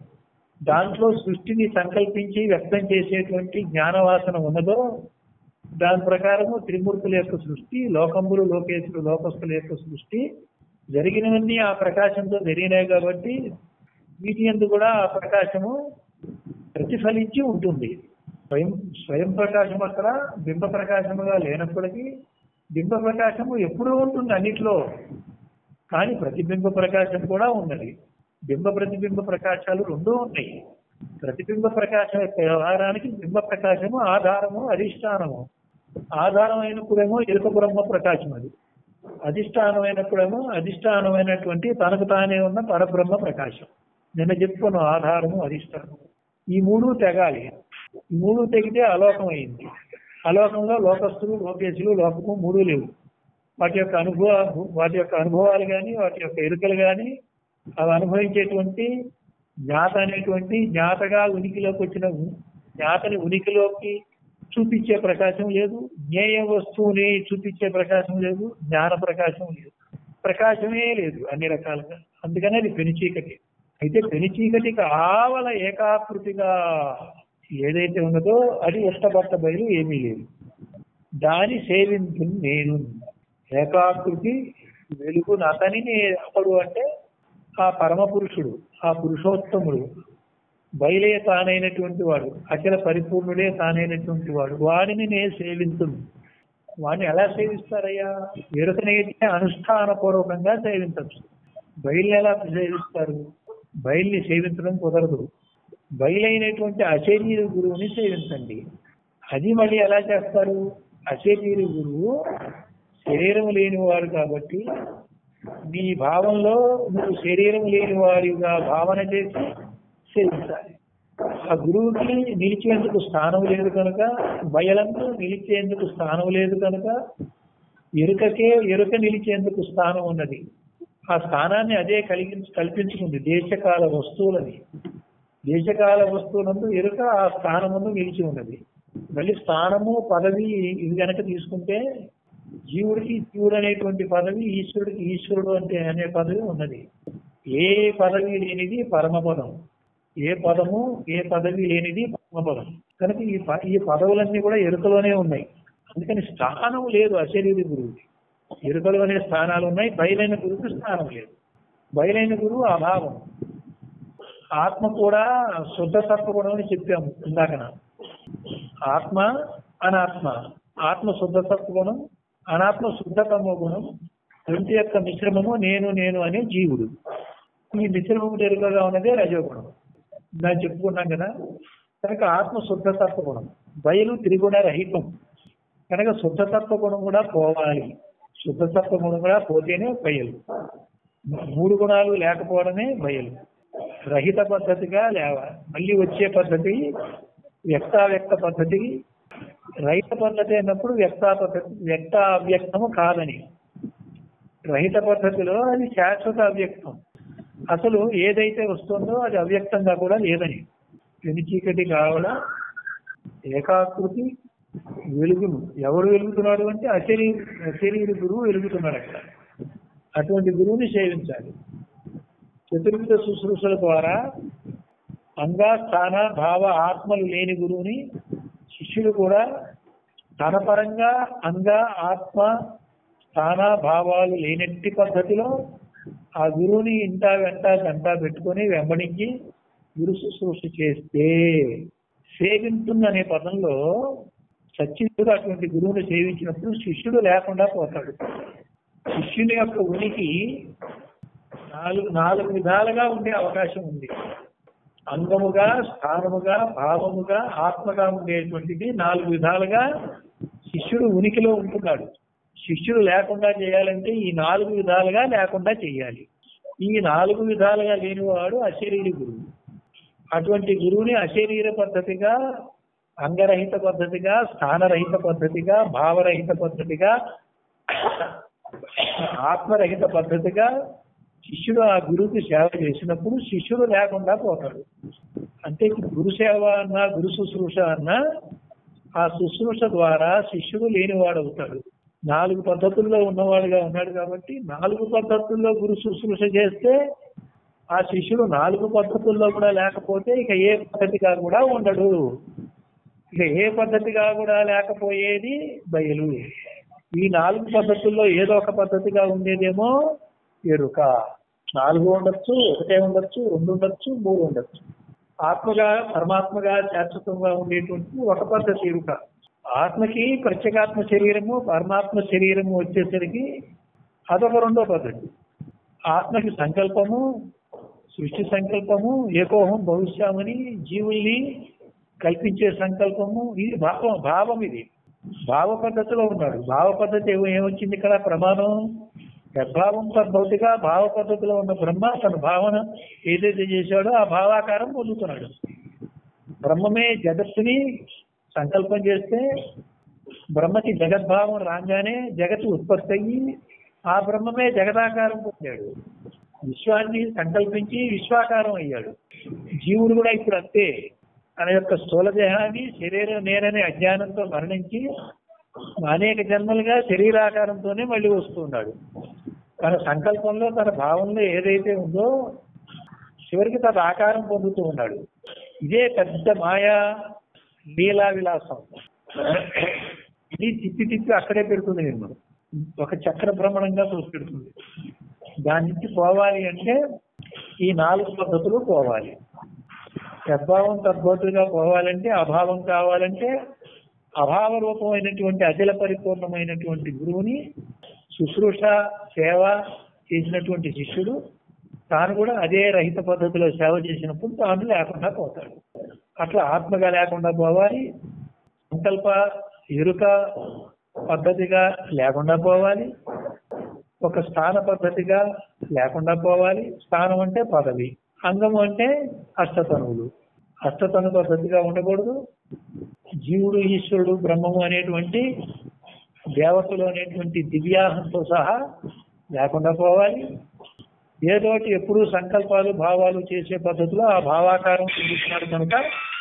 దాంట్లో సృష్టిని సంకల్పించి వ్యక్తం చేసేటువంటి జ్ఞానవాసన ఉన్నదో దాని ప్రకారము త్రిమూర్తుల యొక్క సృష్టి లోకంబులు లోకేశులు లోకస్తుల యొక్క సృష్టి జరిగినవన్నీ ఆ ప్రకాశంతో జరిగినాయి కాబట్టి వీటి ఎందు కూడా ఆ ప్రకాశము ప్రతిఫలించి ఉంటుంది స్వయం స్వయం ప్రకాశం అక్కడ బింబ ప్రకాశముగా లేనప్పటికీ బింబ ప్రకాశము ఎప్పుడూ ఉంటుంది అన్నిట్లో కానీ ప్రతిబింబ ప్రకాశం కూడా ఉన్నది బింబ ప్రతిబింబ ప్రకాశాలు రెండూ ఉన్నాయి ప్రతిబింబ ప్రకాశం యొక్క వ్యవహారానికి బింబ ప్రకాశము ఆధారము అధిష్టానము ఆధారమైనప్పుడేమో ఎరుక బ్రహ్మ ప్రకాశం అది అధిష్టానమైనప్పుడేమో అధిష్టానమైనటువంటి తనకు తానే ఉన్న పరబ్రహ్మ ప్రకాశం నిన్న చెప్పుకున్న ఆధారము అధిష్టానము ఈ మూడు తెగాలి ఈ మూడు తెగితే అలోకం అయింది అలోకంలో లోకస్తులు లోకేశులు లోకము మూడు లేవు వాటి యొక్క అనుభవ వాటి యొక్క అనుభవాలు కానీ వాటి యొక్క ఎరుకలు కానీ అవి అనుభవించేటువంటి జ్ఞాత అనేటువంటి జ్ఞాతగా ఉనికిలోకి వచ్చిన ఉ- జ్ఞాతని ఉనికిలోకి చూపించే ప్రకాశం లేదు జ్ఞేయ వస్తువుని చూపించే ప్రకాశం లేదు జ్ఞాన ప్రకాశం లేదు ప్రకాశమే లేదు అన్ని రకాలుగా అందుకనే అది పెనుచీకటి అయితే పెనుచీకటికి ఆవల ఏకాకృతిగా ఏదైతే ఉన్నదో అది ఇష్టపడ్డ బయలు ఏమీ లేదు దాని సేవించు నేను ఏకాకృతి వెలుగు అతనిని అతడు అంటే ఆ పరమ పురుషుడు ఆ పురుషోత్తముడు బయలే తానైనటువంటి వాడు అఖిల పరిపూర్ణుడే తానైనటువంటి వాడు వాడిని నేను సేవించును వాడిని ఎలా సేవిస్తారయ్యా ఎరుకనైతే అనుష్ఠాన పూర్వకంగా సేవించవచ్చు బయలుని ఎలా సేవిస్తారు బయల్ని సేవించడం కుదరదు బయలైనటువంటి అశరీర గురువుని సేవించండి అది మళ్ళీ ఎలా చేస్తారు అశరీర గురువు శరీరం లేని వాడు కాబట్టి నీ భావంలో నువ్వు శరీరం లేని వాడిగా భావన చేసి సేవించాలి ఆ గురువుకి నిలిచేందుకు స్థానం లేదు కనుక బయలంతో నిలిచేందుకు స్థానం లేదు కనుక ఎరుకకే ఎరుక నిలిచేందుకు స్థానం ఉన్నది ఆ స్థానాన్ని అదే కలిగి కల్పించుకుంది దేశకాల వస్తువులని దేశకాల వస్తువులందు ఎరుక ఆ స్థానముందు నిలిచి ఉన్నది మళ్ళీ స్థానము పదవి ఇది కనుక తీసుకుంటే జీవుడికి జీవుడు అనేటువంటి పదవి ఈశ్వరుడికి ఈశ్వరుడు అంటే అనే పదవి ఉన్నది ఏ పదవి లేనిది పరమపదం ఏ పదము ఏ పదవి లేనిది పరమపదం కనుక ఈ ప- ఈ పదవులన్నీ కూడా ఎరుకలోనే ఉన్నాయి అందుకని స్థానం లేదు అశరీరి గురువుకి ఎరుకలు అనే స్థానాలు ఉన్నాయి బయలైన గురువుకి స్థానం లేదు బయలైన గురువు అభావం ఆత్మ కూడా శుద్ధ సత్వగుణం అని చెప్పాము ఇందాకన ఆత్మ అనాత్మ ఆత్మ శుద్ధ సత్వగుణం అనాత్మ శుద్ధ తమో గుణం రెండు యొక్క మిశ్రమము నేను నేను అనే జీవుడు ఈ మిశ్రమము ఎరుకగా ఉన్నదే రజోగుణం దాన్ని చెప్పుకున్నాం కదా కనుక ఆత్మ శుద్ధ సత్వగుణం బయలు త్రిగుణ రహితం కనుక శుద్ధ సత్వగుణం కూడా పోవాలి శుద్ధ సత్వగుణం కూడా పోతేనే బయలు మూడు గుణాలు లేకపోవడమే బయలు రహిత పద్ధతిగా లేవాలి మళ్ళీ వచ్చే పద్ధతి వ్యక్తావ్యక్త పద్ధతి రహిత పద్ధతి అన్నప్పుడు వ్యక్తా పద్ధతి వ్యక్త అవ్యక్తము కాదని రహిత పద్ధతిలో అది శాశ్వత అవ్యక్తం అసలు ఏదైతే వస్తుందో అది అవ్యక్తంగా కూడా లేదని పెను చీకటి కావడం ఏకాకృతి వెలుగును ఎవరు వెలుగుతున్నాడు అంటే అశరీ అశరీర గురువు వెలుగుతున్నాడు అక్కడ అటువంటి గురువుని సేవించాలి చతుర్విధ శుశ్రూషల ద్వారా అంగా స్థాన భావ ఆత్మలు లేని గురువుని శిష్యుడు కూడా తన పరంగా అంగ ఆత్మ స్థాన భావాలు లేనట్టి పద్ధతిలో ఆ గురువుని ఇంట వెంట గంట పెట్టుకొని వెంబడించి గురు శుశ్రూష చేస్తే సేవింతుంది అనే పదంలో సచ్చితుడు అటువంటి గురువుని సేవించినప్పుడు శిష్యుడు లేకుండా పోతాడు శిష్యుని యొక్క ఉనికి నాలుగు నాలుగు విధాలుగా ఉండే అవకాశం ఉంది అంగముగా స్థానముగా భావముగా ఆత్మగా ఉండేటువంటిది నాలుగు విధాలుగా శిష్యుడు ఉనికిలో ఉంటున్నాడు శిష్యుడు లేకుండా చేయాలంటే ఈ నాలుగు విధాలుగా లేకుండా చేయాలి ఈ నాలుగు విధాలుగా లేనివాడు అశరీరి గురువు అటువంటి గురువుని అశరీర పద్ధతిగా అంగరహిత పద్ధతిగా స్థానరహిత పద్ధతిగా భావరహిత పద్ధతిగా ఆత్మరహిత పద్ధతిగా శిష్యుడు ఆ గురువుకి సేవ చేసినప్పుడు శిష్యుడు లేకుండా పోతాడు అంటే ఇప్పుడు గురుసేవ అన్నా గురు శుశ్రూష అన్నా ఆ శుశ్రూష ద్వారా శిష్యుడు లేనివాడు అవుతాడు నాలుగు పద్ధతుల్లో ఉన్నవాడుగా ఉన్నాడు కాబట్టి నాలుగు పద్ధతుల్లో గురు శుశ్రూష చేస్తే ఆ శిష్యుడు నాలుగు పద్ధతుల్లో కూడా లేకపోతే ఇక ఏ పద్ధతిగా కూడా ఉండడు ఇక ఏ పద్ధతిగా కూడా లేకపోయేది బయలు ఈ నాలుగు పద్ధతుల్లో ఏదో ఒక పద్ధతిగా ఉండేదేమో ఎరుక నాలుగు ఉండొచ్చు ఒకటే ఉండొచ్చు రెండు ఉండొచ్చు మూడు ఉండొచ్చు ఆత్మగా పరమాత్మగా శాశ్వతంగా ఉండేటువంటి ఒక పద్ధతి ఎరుక ఆత్మకి ప్రత్యేకాత్మ శరీరము పరమాత్మ శరీరము వచ్చేసరికి అదొక రెండో పద్ధతి ఆత్మకి సంకల్పము సృష్టి సంకల్పము ఏకోహం భవిష్యామని జీవుల్ని కల్పించే సంకల్పము ఇది భావం భావం ఇది భావ పద్ధతిలో ఉన్నాడు భావ పద్ధతి ఏమో- ఏమొచ్చింది ఇక్కడ ప్రమాణం యద్భావం తద్భౌతిగా భావ పద్ధతిలో ఉన్న బ్రహ్మ తన భావన ఏదైతే చేశాడో ఆ భావాకారం పొందుతున్నాడు బ్రహ్మమే జగత్తుని సంకల్పం చేస్తే బ్రహ్మకి జగద్భావం రాగానే జగత్తు ఉత్పత్తి అయ్యి ఆ బ్రహ్మమే జగదాకారం పొందాడు విశ్వాన్ని సంకల్పించి విశ్వాకారం అయ్యాడు జీవుడు కూడా ఇప్పుడు అంతే తన యొక్క స్థూల దేహాన్ని శరీరం నేననే అజ్ఞానంతో మరణించి అనేక జన్మలుగా శరీరాకారంతోనే మళ్ళీ వస్తున్నాడు తన సంకల్పంలో తన భావంలో ఏదైతే ఉందో చివరికి తన ఆకారం పొందుతూ ఉన్నాడు ఇదే పెద్ద మాయా లీలా విలాసం ఇది తిప్పి తిప్పి అక్కడే పెడుతుంది నేను ఒక చక్ర భ్రమణంగా చూసి పెడుతుంది దాని నుంచి పోవాలి అంటే ఈ నాలుగు పద్ధతులు పోవాలి సద్భావం తద్భూతులుగా పోవాలంటే అభావం కావాలంటే అభావ రూపమైనటువంటి అజల పరిపూర్ణమైనటువంటి గురువుని శుశ్రూష సేవ చేసినటువంటి శిష్యుడు తాను కూడా అదే రహిత పద్ధతిలో సేవ చేసినప్పుడు తాను లేకుండా పోతాడు అట్లా ఆత్మగా లేకుండా పోవాలి సంకల్ప ఎరుక పద్ధతిగా లేకుండా పోవాలి ఒక స్థాన పద్ధతిగా లేకుండా పోవాలి స్థానం అంటే పదవి అంగం అంటే అష్టతనువులు అష్టతను పద్ధతిగా ఉండకూడదు జీవుడు ఈశ్వరుడు బ్రహ్మము అనేటువంటి దేవతలు అనేటువంటి దివ్యాహంతో సహా లేకుండా పోవాలి ఏదోటి ఎప్పుడు సంకల్పాలు భావాలు చేసే పద్ధతిలో ఆ భావాకారం పొందుతున్నాడు కనుక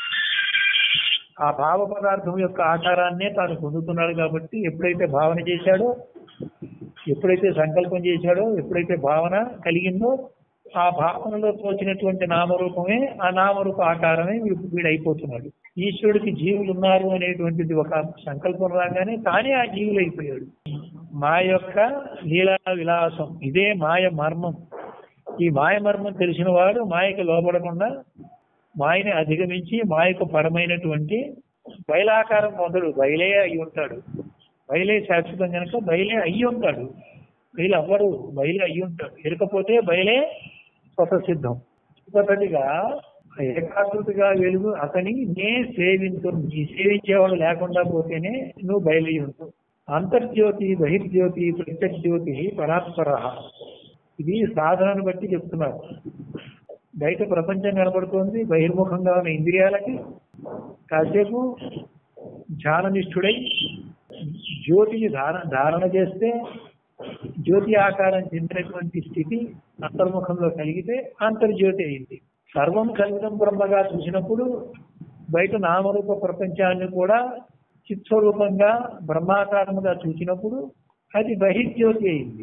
ఆ భావ పదార్థం యొక్క ఆకారాన్నే తాను పొందుతున్నాడు కాబట్టి ఎప్పుడైతే భావన చేశాడో ఎప్పుడైతే సంకల్పం చేశాడో ఎప్పుడైతే భావన కలిగిందో ఆ భావనలో తోచినటువంటి నామరూపమే ఆ నామరూప ఆకారమే వీడు వీడు అయిపోతున్నాడు ఈశ్వరుడికి జీవులు ఉన్నారు అనేటువంటిది ఒక సంకల్పం రాగానే తానే ఆ జీవులు అయిపోయాడు మా యొక్క లీలా విలాసం ఇదే మాయ మర్మం ఈ మాయ మర్మం తెలిసిన వాడు మాయకి లోపడకుండా మాయని అధిగమించి మాయకు పరమైనటువంటి బయలాకారం పొందడు బయలే అయి ఉంటాడు బయలే శాశ్వతం కనుక బయలే అయ్యి ఉంటాడు బయలు అవ్వడు బయలే అయ్యి ఉంటాడు ఎరకపోతే బయలే స్వతసిద్ధం పద్ధతిగా ఏకాకృతిగా వెలుగు అతని నే సేవించు ఈ సేవించేవాడు లేకుండా పోతేనే నువ్వు బయలయ్యి ఉంటావు అంతర్జ్యోతి బహిర్జ్యోతి ప్రత్యజ్యోతి పరాత్పర ఇది సాధనను బట్టి చెప్తున్నారు బయట ప్రపంచం కనబడుతోంది బహిర్ముఖంగా ఉన్న ఇంద్రియాలకి కాసేపు ధ్యాననిష్ఠుడై జ్యోతిని ధారణ ధారణ చేస్తే జ్యోతి ఆకారం చెందినటువంటి స్థితి అంతర్ముఖంలో కలిగితే అంతర్జ్యోతి అయింది సర్వం కలిగిన బ్రహ్మగా చూసినప్పుడు బయట నామరూప ప్రపంచాన్ని కూడా చిత్స్వరూపంగా బ్రహ్మాకారముగా చూసినప్పుడు అది బహిర్జ్యోతి అయింది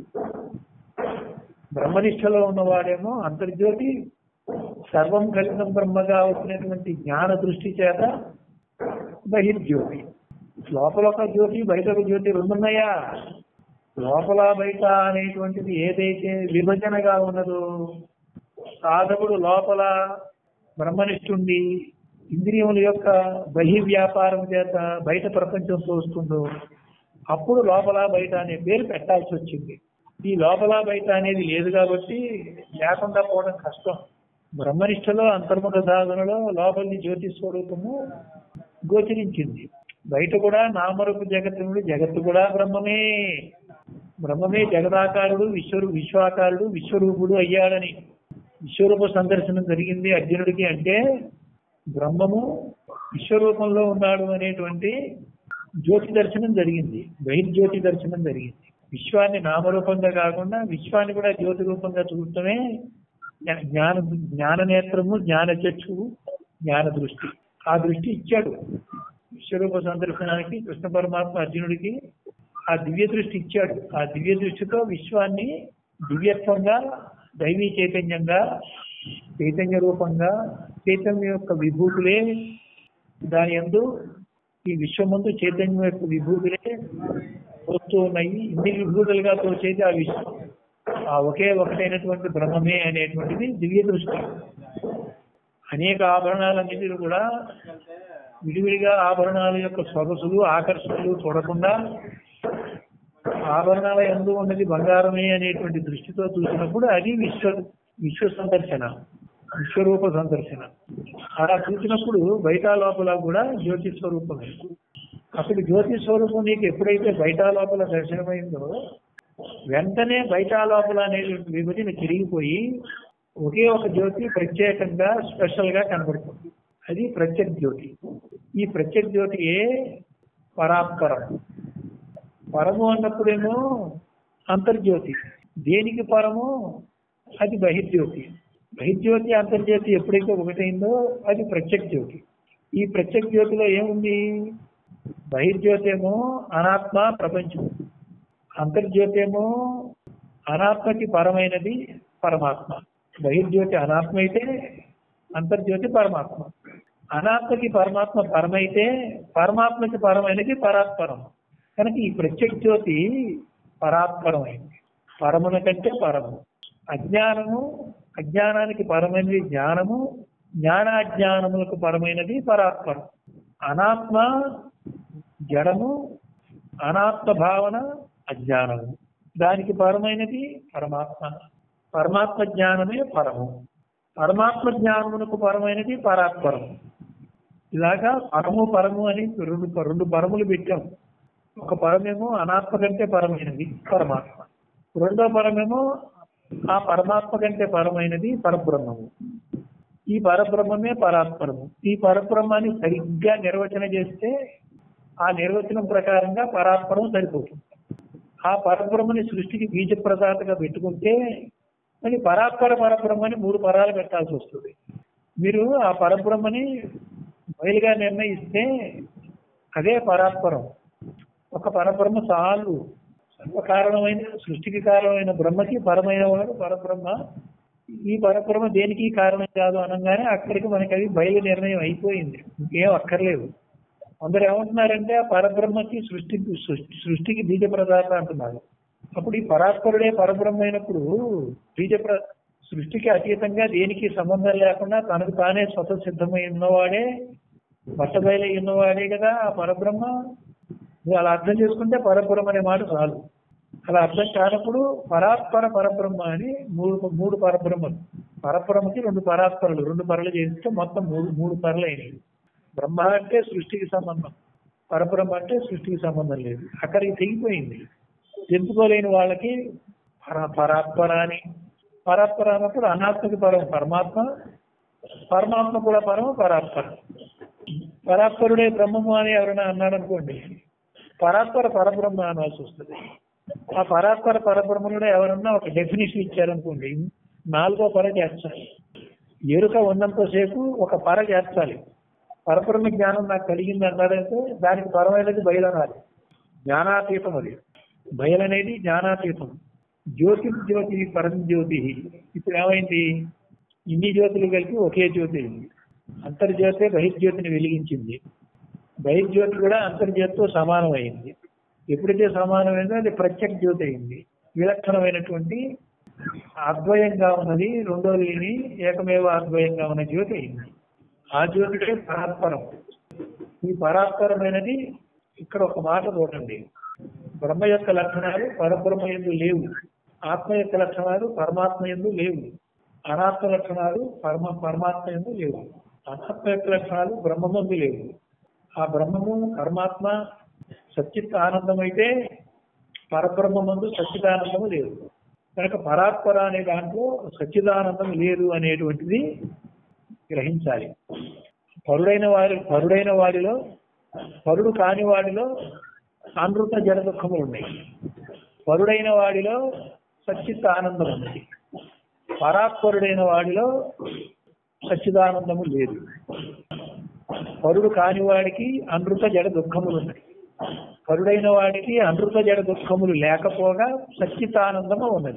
బ్రహ్మనిష్టలో ఉన్నవాడేమో అంతర్జ్యోతి సర్వం కలిగిన బ్రహ్మగా వచ్చినటువంటి జ్ఞాన దృష్టి చేత బహిర్జ్యోతి లోపల ఒక జ్యోతి బయట ఒక జ్యోతి రెండున్నాయా లోపల బయట అనేటువంటిది ఏదైతే విభజనగా ఉన్నదో సాధకుడు లోపల బ్రహ్మనిష్ఠుండి ఇంద్రియముల యొక్క బహి వ్యాపారం చేత బయట ప్రపంచంతో వస్తుందో అప్పుడు లోపల బయట అనే పేరు పెట్టాల్సి వచ్చింది ఈ లోపల బయట అనేది లేదు కాబట్టి లేకుండా పోవడం కష్టం బ్రహ్మనిష్టలో అంతర్ముఖ సాధనలో లోపలి జ్యోతి స్వరూపము గోచరించింది బయట కూడా నామరూప జగత్తుడు జగత్తు కూడా బ్రహ్మమే బ్రహ్మమే జగదాకారుడు విశ్వరు విశ్వాకారుడు విశ్వరూపుడు అయ్యాడని విశ్వరూప సందర్శనం జరిగింది అర్జునుడికి అంటే బ్రహ్మము విశ్వరూపంలో ఉన్నాడు అనేటువంటి జ్యోతి దర్శనం జరిగింది బహిర్జ్యోతి దర్శనం జరిగింది విశ్వాన్ని నామరూపంగా కాకుండా విశ్వాన్ని కూడా జ్యోతి రూపంగా చూడటమే జ్ఞాన జ్ఞాన నేత్రము జ్ఞాన చక్షువు జ్ఞాన దృష్టి ఆ దృష్టి ఇచ్చాడు విశ్వరూప సందర్శనానికి కృష్ణ పరమాత్మ అర్జునుడికి ఆ దివ్య దృష్టి ఇచ్చాడు ఆ దివ్య దృష్టితో విశ్వాన్ని దివ్యత్వంగా దైవీ చైతన్యంగా చైతన్య రూపంగా చైతన్యం యొక్క విభూతులే దాని ఎందు ఈ విశ్వమందు చైతన్యం యొక్క విభూతులే తోస్తూ ఉన్నాయి ఇన్ని విభూతులుగా తోచేది ఆ విశ్వం ఆ ఒకే ఒకటైనటువంటి బ్రహ్మమే అనేటువంటిది దివ్య దృష్టి అనేక ఆభరణాలన్నిటిని కూడా విడివిడిగా ఆభరణాల యొక్క సొగసులు ఆకర్షణలు చూడకుండా ఆభరణాల ఎందు ఉన్నది బంగారమే అనేటువంటి దృష్టితో చూసినప్పుడు అది విశ్వ విశ్వ సందర్శన విశ్వరూప సందర్శన అలా చూసినప్పుడు బయట లోపల కూడా జ్యోతి స్వరూపమే అసలు జ్యోతి స్వరూపం నీకు ఎప్పుడైతే బయట లోపల దర్శనమైందో వెంటనే బయట లోపల అనేటువంటి విభజన తిరిగిపోయి ఒకే ఒక జ్యోతి ప్రత్యేకంగా స్పెషల్ గా కనబడుతుంది అది ప్రత్యక్ జ్యోతి ఈ ప్రత్యక్ జ్యోతియే పరాత్పరం పరము అన్నప్పుడేమో అంతర్జ్యోతి దేనికి పరము అది బహిర్జ్యోతి బహిర్జ్యోతి అంతర్జ్యోతి ఎప్పుడైతే ఒకటైందో అది ప్రత్యక్ జ్యోతి ఈ ప్రత్యక్ జ్యోతిలో ఏముంది బహిర్జ్యోతి ఏమో అనాత్మ ప్రపంచం అంతర్జ్యోతి ఏమో అనాత్మకి పరమైనది పరమాత్మ బహిర్జ్యోతి అనాత్మ అయితే అంతర్జ్యోతి పరమాత్మ అనాత్మకి పరమాత్మ పరమైతే పరమాత్మకి పరమైనది పరాత్పరం కనుక ఈ ప్రత్యక్ జ్యోతి పరాత్పరమైంది పరమున కంటే పరము అజ్ఞానము అజ్ఞానానికి పరమైనది జ్ఞానము జ్ఞానాజ్ఞానములకు పరమైనది పరాత్పరం అనాత్మ జడము అనాత్మ భావన అజ్ఞానము దానికి పరమైనది పరమాత్మ పరమాత్మ జ్ఞానమే పరము పరమాత్మ జ్ఞానమునకు పరమైనది పరాత్పరం ఇలాగా పరము పరము అని రెండు రెండు పరములు పెట్టాం ఒక పరమేమో అనాత్మ కంటే పరమైనది పరమాత్మ రెండో పరమేమో ఆ పరమాత్మ కంటే పరమైనది పరబ్రహ్మము ఈ పరబ్రహ్మమే పరాత్పరము ఈ పరబ్రహ్మాన్ని సరిగ్గా నిర్వచన చేస్తే ఆ నిర్వచనం ప్రకారంగా పరాత్పరం సరిపోతుంది ఆ పరబ్రహ్మని సృష్టికి బీజ ప్రదాతగా పెట్టుకుంటే మరి పరాత్పర పరబ్రహ్మని మూడు పరాలు పెట్టాల్సి వస్తుంది మీరు ఆ పరబ్రహ్మని బయలుగా నిర్ణయిస్తే అదే పరాత్పరం ఒక పరబ్రహ్మ చాలు సర్వకారణమైన సృష్టికి కారణమైన బ్రహ్మకి పరమైన వాడు పరబ్రహ్మ ఈ పరబ్రహ్మ దేనికి కారణం కాదు అనగానే అక్కడికి మనకి అది బయలు నిర్ణయం అయిపోయింది ఇంకేం అక్కర్లేదు అందరు ఏమంటున్నారంటే ఆ పరబ్రహ్మకి సృష్టి సృష్టి- సృష్టికి బీజ ప్రదాత అంటున్నారు అప్పుడు ఈ పరాత్పరుడే పరబ్రహ్మ అయినప్పుడు బీజ ప్ర సృష్టికి అతీతంగా దేనికి సంబంధం లేకుండా తనకు తానే స్వతసిద్ధమై ఉన్నవాడే బట్టబయలై ఉన్నవాడే కదా ఆ పరబ్రహ్మ నువ్వు అలా అర్థం చేసుకుంటే పరబ్రహ్మ అనే మాట చాలు అలా అర్థం కానప్పుడు పరాత్పర పరబ్రహ్మ అని మూడు మూడు పరబ్రహ్మలు పరబ్రహ్మకి రెండు పరాత్పరలు రెండు పరలు చేస్తే మొత్తం మూడు మూడు పరలు అయినాయి బ్రహ్మ అంటే సృష్టికి సంబంధం పరబ్రహ్మ అంటే సృష్టికి సంబంధం లేదు అక్కడికి తెగిపోయింది తెలుసుకోలేని వాళ్ళకి పర పరాత్పర అని పరాత్పర అన్నప్పుడు అనాత్మకి పరం పరమాత్మ పరమాత్మ కూడా పరమ పరాత్పర పరాత్పరుడే బ్రహ్మము అని ఎవరైనా అన్నాడు అనుకోండి పరాత్పర పరబ్రహ్మ అనాల్సి వస్తుంది ఆ పరాత్పర పరబ్రహ్మనుడు ఎవరన్నా ఒక డెఫినేషన్ ఇచ్చారనుకోండి నాలుగో పర చేర్చాలి ఎరుక ఉన్నంతసేపు ఒక పర చేర్చాలి పరబ్రహ్మ జ్ఞానం నాకు కలిగింది అన్నాడంటే దానికి పరమైనది బయలనాలి జ్ఞానాతీతం అది బయలనేది జ్ఞానాతీతం జ్యోతి జ్యోతి పరం జ్యోతి ఇప్పుడు ఏమైంది ఇన్ని జ్యోతులు కలిపి ఒకే జ్యోతి అయింది అంతర్జ్యోతే బహిర్జ్యోతిని వెలిగించింది బహిర్జ్యోతి కూడా అంతర్జ్యోతితో సమానమైంది ఎప్పుడైతే సమానమైందో అది ప్రత్యక్ష జ్యోతి అయింది విలక్షణమైనటువంటి అద్వయంగా ఉన్నది రెండోది ఏకమేవ అద్వయంగా ఉన్న జ్యోతి అయింది ఆ జ్యోతికే పరాత్పరం ఈ పరాత్పరమైనది ఇక్కడ ఒక మాట చూడండి బ్రహ్మ యొక్క లక్షణాలు పరబ్రహ్మ ఎందు లేవు ఆత్మ యొక్క లక్షణాలు పరమాత్మ ఎందు లేవు అనాత్మ లక్షణాలు పరమ పరమాత్మ ఎందు లేవు అనాత్మ యొక్క లక్షణాలు బ్రహ్మమందు లేవు ఆ బ్రహ్మము పరమాత్మ సచ్చిత్ ఆనందం అయితే పరబ్రహ్మమందు సచ్చిదానందము లేదు కనుక పరాత్పర అనే దాంట్లో సచ్చిదానందం లేదు అనేటువంటిది గ్రహించాలి పరుడైన వారి పరుడైన వాడిలో పరుడు కాని వాడిలో అనృత జడ దుఃఖములు ఉన్నాయి పరుడైన వాడిలో సచ్చిత్ ఆనందం ఉన్నది పరాత్పరుడైన వాడిలో సచ్చిదానందము లేదు పరుడు కాని వాడికి అనృత జడ దుఃఖములు ఉన్నాయి పరుడైన వాడికి అనృత జడ దుఃఖములు లేకపోగా సచ్చితానందము ఉన్నది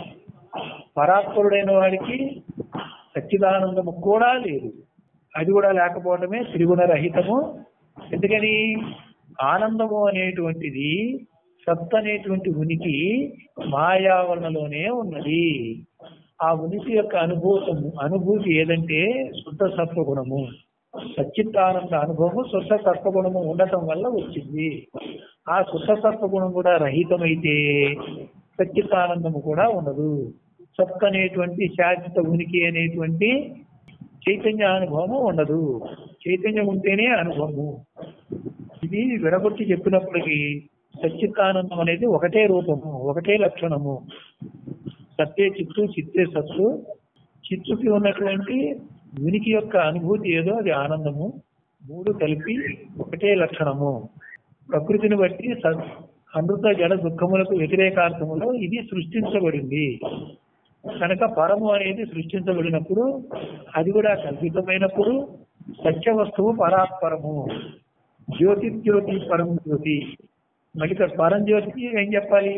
పరాత్పరుడైన వాడికి సచ్చిదానందము కూడా లేదు అది కూడా లేకపోవడమే త్రిగుణ రహితము ఎందుకని ఆనందము అనేటువంటిది సత్ అనేటువంటి ఉనికి మాయావరణలోనే ఉన్నది ఆ ఉనికి యొక్క అనుభూతం అనుభూతి ఏదంటే శుద్ధ సత్వగుణము సచ్చిత్తానంద అనుభవము శుద్ధ సత్వగుణము ఉండటం వల్ల వచ్చింది ఆ శుద్ధ సత్వగుణం కూడా రహితమైతే సచ్చిత్తానందము కూడా ఉండదు సత్ అనేటువంటి శాశ్వత ఉనికి అనేటువంటి చైతన్య అనుభవము ఉండదు చైతన్యం ఉంటేనే అనుభవము ఇది విడగొట్టి చెప్పినప్పటికీ సచ్చిత్తానందం అనేది ఒకటే రూపము ఒకటే లక్షణము సత్తే చిత్తు చిత్తే సత్తు చిత్తుకి ఉన్నటువంటి ఉనికి యొక్క అనుభూతి ఏదో అది ఆనందము మూడు కలిపి ఒకటే లక్షణము ప్రకృతిని బట్టి స- అమృత జడ దుఃఖములకు వ్యతిరేకార్థములో ఇది సృష్టించబడింది కనుక పరము అనేది సృష్టించబడినప్పుడు అది కూడా కల్పితమైనప్పుడు సత్య వస్తువు పరాత్పరము జ్యోతి జ్యోతి పరం జ్యోతి మళ్ళీ ఇక్కడ పరం జ్యోతికి ఏం చెప్పాలి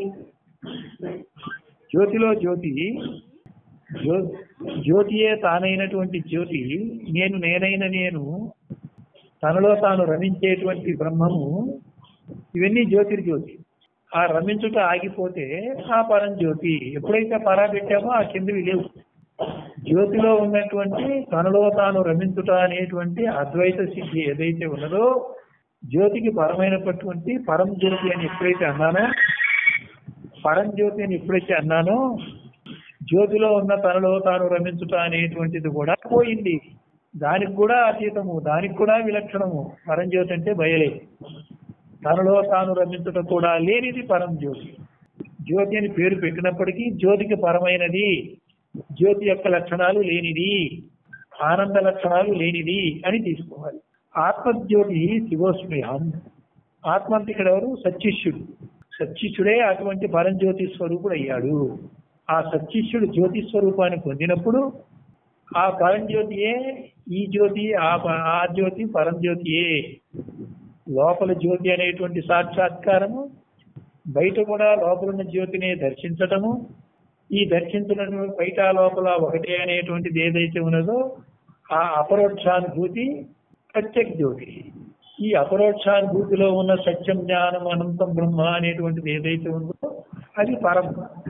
జ్యోతిలో జ్యోతి జ్యో- జ్యోతియే తానైనటువంటి జ్యోతి నేను నేనైన నేను తనలో తాను రమించేటువంటి బ్రహ్మము ఇవన్నీ జ్యోతిర్జ్యోతి ఆ రమించుట ఆగిపోతే ఆ పరం జ్యోతి ఎప్పుడైతే పరా పెట్టామో ఆ కిందవి లేవు జ్యోతిలో ఉన్నటువంటి తనలో తాను రమించుట అనేటువంటి అద్వైత సిద్ధి ఏదైతే ఉన్నదో జ్యోతికి పరమైనటువంటి పరం జ్యోతి అని ఎప్పుడైతే అన్నానో పరం జ్యోతి అని ఎప్పుడైతే అన్నానో జ్యోతిలో ఉన్న తనలో తాను రమించుట అనేటువంటిది కూడా పోయింది దానికి కూడా అతీతము దానికి కూడా విలక్షణము పరంజ్యోతి అంటే బయలే తనలో తాను రమించుట కూడా లేనిది పరం జ్యోతి జ్యోతి అని పేరు పెట్టినప్పటికీ జ్యోతికి పరమైనది జ్యోతి యొక్క లక్షణాలు లేనిది ఆనంద లక్షణాలు లేనిది అని తీసుకోవాలి ఆత్మజ్యోతి శివోస్మృహం ఆత్మ అంటే ఇక్కడ ఎవరు సచ్చిష్యుడు సచ్చిష్యుడే అటువంటి పరంజ్యోతి స్వరూపుడు అయ్యాడు ఆ సచ్చిష్యుడు జ్యోతి స్వరూపాన్ని పొందినప్పుడు ఆ పరంజ్యోతియే ఈ జ్యోతి ఆ ప- ఆ జ్యోతి పరంజ్యోతియే లోపల జ్యోతి అనేటువంటి సాక్షాత్కారము బయట కూడా లోపలున్న జ్యోతిని దర్శించటము ఈ దర్శించడం బయట లోపల ఒకటే అనేటువంటిది ఏదైతే ఉన్నదో ఆ అపరోక్షానుభూతి ప్రత్యక్ జ్యోతి ఈ అపరోక్షానుభూతిలో ఉన్న సత్యం జ్ఞానం అనంతం బ్రహ్మ అనేటువంటిది ఏదైతే ఉందో అది పరం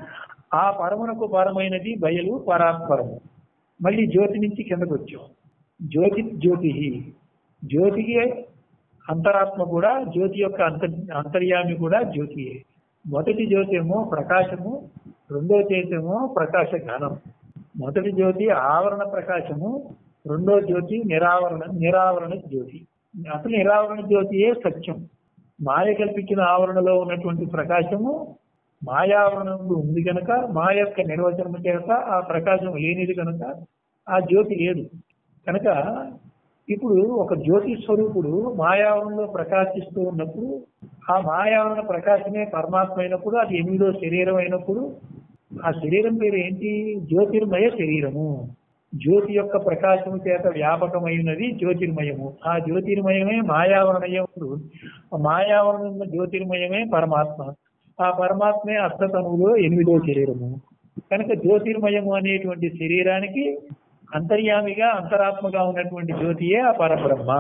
ఆ పరమునకు పరమైనది బయలు పరాత్పరము మళ్ళీ జ్యోతి నుంచి కిందకు వచ్చాం జ్యోతి జ్యోతి జ్యోతికి అంతరాత్మ కూడా జ్యోతి యొక్క అంతర్ అంతర్యామి కూడా జ్యోతియే మొదటి జ్యోతి ఏమో ప్రకాశము రెండో జ్యోతి ఏమో ప్రకాశ జ్ఞానం మొదటి జ్యోతి ఆవరణ ప్రకాశము రెండో జ్యోతి నిరావరణ నిరావరణ జ్యోతి అసలు నిరావరణ జ్యోతియే సత్యం మాయ కల్పించిన ఆవరణలో ఉన్నటువంటి ప్రకాశము మాయావరణంలో ఉంది కనుక మాయ యొక్క నిర్వచనం చేత ఆ ప్రకాశం లేనిది కనుక ఆ జ్యోతి లేదు కనుక ఇప్పుడు ఒక జ్యోతి స్వరూపుడు మాయావరణంలో ప్రకాశిస్తూ ఉన్నప్పుడు ఆ మాయావరణ ప్రకాశమే పరమాత్మ అయినప్పుడు అది ఎనిమిదో శరీరం అయినప్పుడు ఆ శరీరం పేరు ఏంటి జ్యోతిర్మయ శరీరము జ్యోతి యొక్క ప్రకాశము చేత వ్యాపకమైనది జ్యోతిర్మయము ఆ జ్యోతిర్మయమే మాయావరణయముడు ఆ మాయావరణం ఉన్న జ్యోతిర్మయమే పరమాత్మ ఆ పరమాత్మే అర్థతనువులో ఎనిమిదో శరీరము కనుక జ్యోతిర్మయము అనేటువంటి శరీరానికి అంతర్యామిగా అంతరాత్మగా ఉన్నటువంటి జ్యోతియే ఆ పరబ్రహ్మ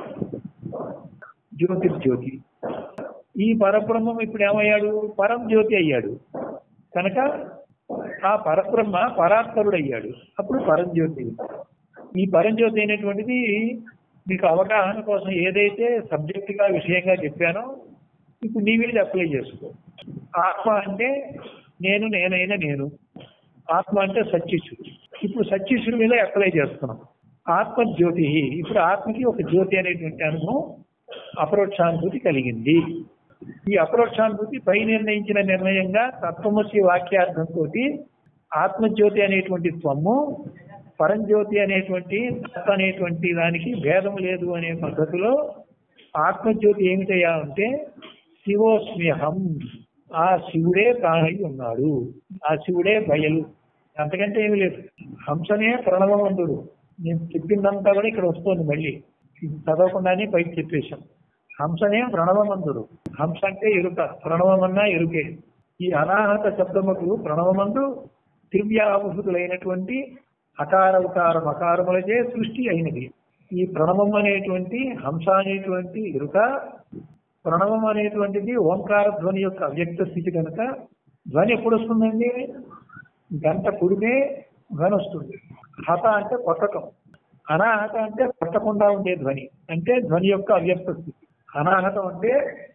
జ్యోతిర్జ్యోతి ఈ పరబ్రహ్మం ఇప్పుడు ఏమయ్యాడు పరం జ్యోతి అయ్యాడు కనుక ఆ పరబ్రహ్మ పరాత్పరుడు అయ్యాడు అప్పుడు పరంజ్యోతి ఈ పరంజ్యోతి అయినటువంటిది మీకు అవగాహన కోసం ఏదైతే సబ్జెక్ట్ గా విషయంగా చెప్పానో ఇప్పుడు నీ మీద అప్లై చేసుకో ఆత్మ అంటే నేను నేనైనా నేను ఆత్మ అంటే సత్యశుడు ఇప్పుడు సత్యశుడి మీద అప్లై చేస్తున్నాం ఆత్మ జ్యోతి ఇప్పుడు ఆత్మకి ఒక జ్యోతి అనేటువంటి అనుభవం అపరోక్షానుభూతి కలిగింది ఈ అపరోక్షానుభూతి పై నిర్ణయించిన నిర్ణయంగా తత్వమసి వాక్యార్థంతో ఆత్మజ్యోతి అనేటువంటి త్వము పరంజ్యోతి అనేటువంటి తత్వ అనేటువంటి దానికి భేదం లేదు అనే పద్ధతిలో ఆత్మజ్యోతి ఏమిటయ్యా అంటే శివోస్మ్యహం ఆ శివుడే తానై ఉన్నాడు ఆ శివుడే బయలు అంతకంటే ఏమీ లేదు హంసనే ప్రణవమంతుడు నేను చెప్పిందంతా కూడా ఇక్కడ వస్తుంది మళ్ళీ ఇది చదవకుండానే పైకి చెప్పేశాం హంసనే ప్రణవమందుడు హంస అంటే ఎరుక ప్రణవమన్నా ఎరుకే ఈ అనాహత శబ్దముకు ప్రణవమందు దివ్యాభూతులైనటువంటి అకార ఉకార మకారములచే సృష్టి అయినది ఈ ప్రణవం అనేటువంటి హంస అనేటువంటి ఎరుక ప్రణవం అనేటువంటిది ఓంకార ధ్వని యొక్క అవ్యక్త స్థితి కనుక ధ్వని ఎప్పుడు వస్తుందండి గంట కుడితే ధ్వని వస్తుంది హత అంటే కొట్టకం అనాహత అంటే కొట్టకుండా ఉండే ధ్వని అంటే ధ్వని యొక్క అవ్యక్త స్థితి అనాహతం అంటే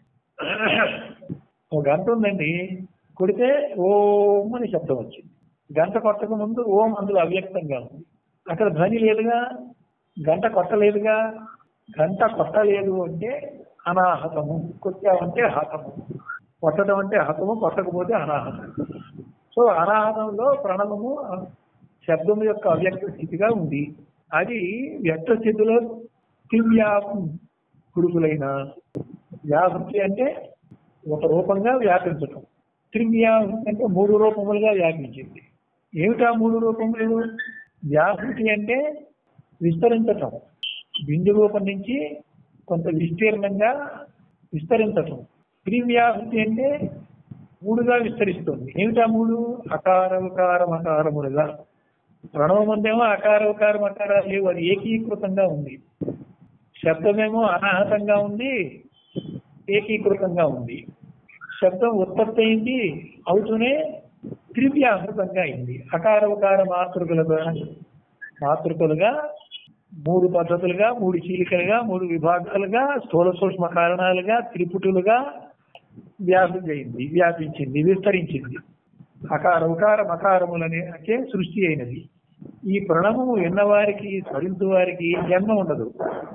ఒక గంట ఉందండి కొడితే ఓం అని శబ్దం వచ్చింది గంట కొట్టక ముందు ఓం అందులో అవ్యక్తంగా ఉంది అక్కడ ధ్వని లేదుగా గంట కొట్టలేదుగా గంట కొట్టలేదు అంటే అనాహతము కొట్టామంటే హతము కొట్టడం అంటే హతము కొట్టకపోతే అనాహతం సో అనాహతంలో ప్రణవము శబ్దం యొక్క అవ్యక్త స్థితిగా ఉంది అది వ్యక్త స్థితిలో దివ్యాపం కుడుకులైన వ్యాపృతి అంటే ఒక రూపంగా వ్యాపించటం త్రివ్యాహృతి అంటే మూడు రూపములుగా వ్యాపించింది ఏమిటా మూడు రూపములు వ్యాహృతి అంటే విస్తరించటం బిందు రూపం నుంచి కొంత విస్తీర్ణంగా విస్తరించటం త్రివ్యాహృతి అంటే మూడుగా విస్తరిస్తుంది ఏమిటా మూడు అకార ఉకార మకారములుగా ప్రణవమందేమో అకార ఉకార మకారాలు లేవు అది ఏకీకృతంగా ఉంది శబ్దమేమో అనాహతంగా ఉంది ఏకీకృతంగా ఉంది శబ్దం ఉత్పత్తి అయింది అవుతూనే త్రివ్యాహృతంగా అయింది అకార ఉకార మాతృకులుగా మాతృకులుగా మూడు పద్ధతులుగా మూడు చీలికలుగా మూడు విభాగాలుగా స్థూల సూక్ష్మ కారణాలుగా త్రిపుటులుగా వ్యాపించి అయింది వ్యాపించింది విస్తరించింది అకార ఉకార మకారములనే అంటే సృష్టి అయినది ఈ ప్రణవము విన్నవారికి స్మరించు వారికి జన్మ ఉండదు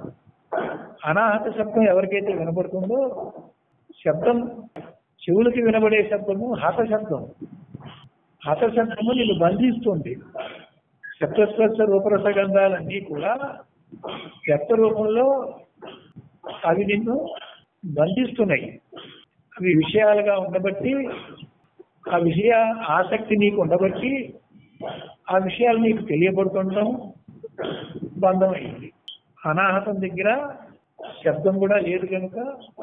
అనాహత శబ్దం ఎవరికైతే వినపడుతుందో శబ్దం చెవులకి వినబడే శబ్దము హత శబ్దం హత శబ్దము నిన్ను బంధిస్తుంది శబ్దస్పర్శ రూపరస గంధాలన్నీ కూడా శబ్ద రూపంలో అవి నిన్ను బంధిస్తున్నాయి అవి విషయాలుగా ఉండబట్టి ఆ విషయ ఆసక్తి నీకు ఉండబట్టి ఆ విషయాలు నీకు తెలియబడుతుండడం బంధమైంది అనాహతం దగ్గర శబ్దం కూడా లేదు కనుక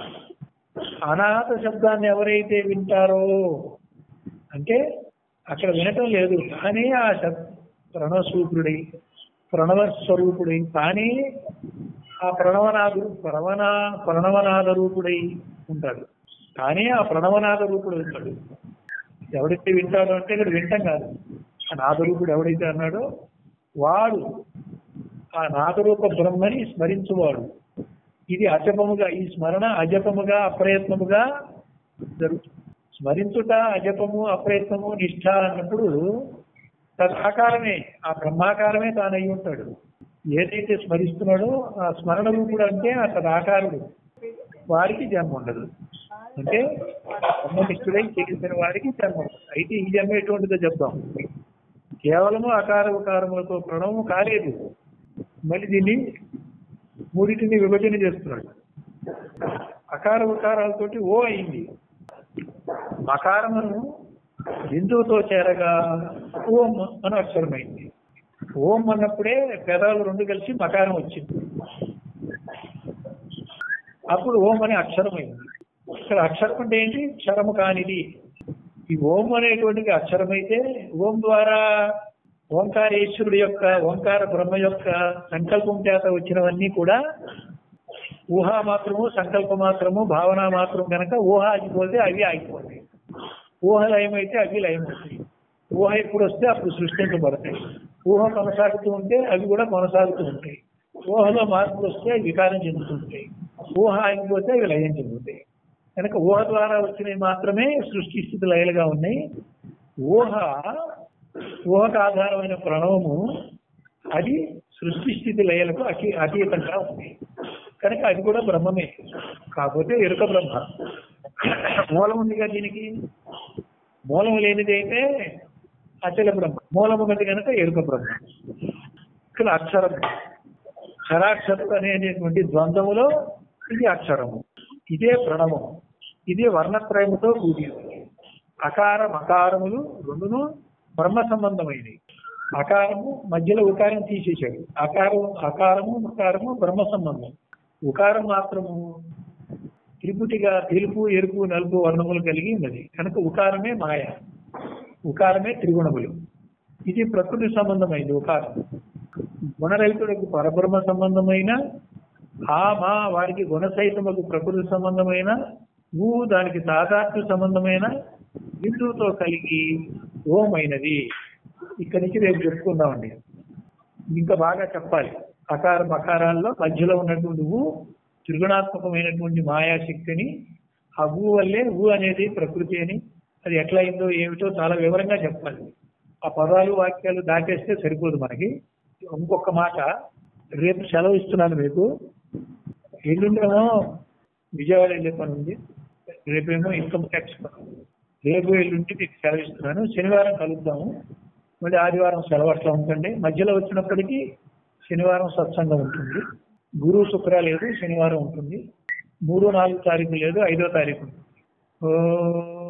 అనాహత శబ్దాన్ని ఎవరైతే వింటారో అంటే అక్కడ వినటం లేదు కానీ ఆ శబ్ ప్రణవస్వరూపుడై ప్రణవ స్వరూపుడై కానీ ఆ ప్రణవనాథు ప్రణవన ప్రణవనాథ రూపుడై ఉంటాడు కానీ ఆ ప్రణవనాథ రూపుడు ఉంటాడు ఎవడైతే వింటాడో అంటే ఇక్కడ వింటాం కాదు ఆ నాదరూపుడు ఎవడైతే అన్నాడో వాడు ఆ నాదరూప బ్రహ్మని స్మరించువాడు ఇది అజపముగా ఈ స్మరణ అజపముగా అప్రయత్నముగా జరుగుతుంది స్మరించుట అజపము అప్రయత్నము నిష్ఠ అన్నప్పుడు తదాకారమే ఆ బ్రహ్మాకారమే తాను అయి ఉంటాడు ఏదైతే స్మరిస్తున్నాడో ఆ స్మరణ రూపుడు అంటే ఆ తదాకారుడు వారికి జన్మ ఉండదు అంటే బ్రహ్మనిష్ఠుడై చేసిన వారికి జన్మ ఉండదు అయితే ఈ జన్మ ఎటువంటిదో చెప్తాం కేవలము అకార ఉకారములతో ప్రణవము కాలేదు మళ్ళీ దీన్ని మూడింటిని విభజన చేస్తున్నాడు అకార ఉకారాలతోటి ఓ అయింది మకారమును బిందువుతో చేరగా ఓం అని అక్షరమైంది ఓం అన్నప్పుడే పెదాలు రెండు కలిసి మకారం వచ్చింది అప్పుడు ఓం అనే అక్షరమైంది ఇక్కడ అక్షరం అంటే ఏంటి క్షరము కానిది ఈ ఓం అనేటువంటిది అక్షరమైతే ఓం ద్వారా ఓంకారేశ్వరుడి యొక్క ఓంకార బ్రహ్మ యొక్క సంకల్పం చేత వచ్చినవన్నీ కూడా ఊహా మాత్రము సంకల్ప మాత్రము భావన మాత్రం కనుక ఊహ ఆగిపోతే అవి ఆగిపోతాయి ఊహ లయమైతే అవి లయమవుతాయి ఊహ ఎప్పుడు వస్తే అప్పుడు సృష్టించబడతాయి ఊహ కొనసాగుతూ ఉంటే అవి కూడా కొనసాగుతూ ఉంటాయి ఊహలో మార్పులు వస్తే అవి వికారం చెందుతుంటాయి ఊహ ఆగిపోతే అవి లయం చెందుతాయి కనుక ఊహ ద్వారా వచ్చినవి మాత్రమే సృష్టి స్థితి లయలుగా ఉన్నాయి ఊహ ఊహకు ఆధారమైన ప్రణవము అది సృష్టి స్థితి లయలకు అతి అతీతంగా ఉంది కనుక అది కూడా బ్రహ్మమే కాకపోతే ఎరుక బ్రహ్మ మూలం ఉందిగా దీనికి మూలం లేనిది అయితే అచల బ్రహ్మ మూలం ఉన్నది కనుక ఎరుక బ్రహ్మ ఇక్కడ అక్షరం క్షరాక్షరం అనేటువంటి ద్వంద్వములో ఇది అక్షరము ఇదే ప్రణవము ఇదే వర్ణత్రయముతో కూడి ఉంది అకార మకారములు రెండును బ్రహ్మ సంబంధమైనవి అకారము మధ్యలో ఉకారం తీసేశాడు అకారం అకారము ఉకారము బ్రహ్మ సంబంధం ఉకారం మాత్రము త్రిపుటిగా తెలుపు ఎరుపు నలుపు వర్ణములు కలిగి ఉన్నది కనుక ఉకారమే మాయ ఉకారమే త్రిగుణములు ఇది ప్రకృతి సంబంధమైంది ఉకారం గుణరహితుడికి పరబ్రహ్మ సంబంధమైన ఆ మా వారికి గుణసహితముకు ప్రకృతి సంబంధమైన ఊ దానికి సాధాత్మ సంబంధమైన బిందువుతో కలిగి ఓమైనది ఇక్కడి నుంచి రేపు చెప్పుకుందామండి ఇంకా బాగా చెప్పాలి అకారం అకారాల్లో మధ్యలో ఉన్నటువంటి ఊ త్రిగుణాత్మకమైనటువంటి మాయాశక్తిని ఆ ఊ వల్లే ఊ అనేది ప్రకృతి అని అది ఎట్లా అయిందో ఏమిటో చాలా వివరంగా చెప్పాలి ఆ పదాలు వాక్యాలు దాటేస్తే సరిపోదు మనకి ఇంకొక మాట రేపు సెలవు ఇస్తున్నాను మీకు ఎల్లుండేమో విజయవాడ వెళ్ళే పని ఉంది రేపేమో ఇన్కమ్ ట్యాక్స్ పని ఉంది. రేపు ఎల్లుండి మీకు సెలవు ఇస్తున్నాను శనివారం కలుద్దాము మళ్ళీ ఆదివారం సెలవు అట్లా ఉంటుంది మధ్యలో వచ్చినప్పటికీ శనివారం సత్సంగం ఉంటుంది గురు శుక్ర లేదు శనివారం ఉంటుంది మూడు నాలుగు తారీఖు లేదు ఐదో తారీఖు ఉంటుంది ఓ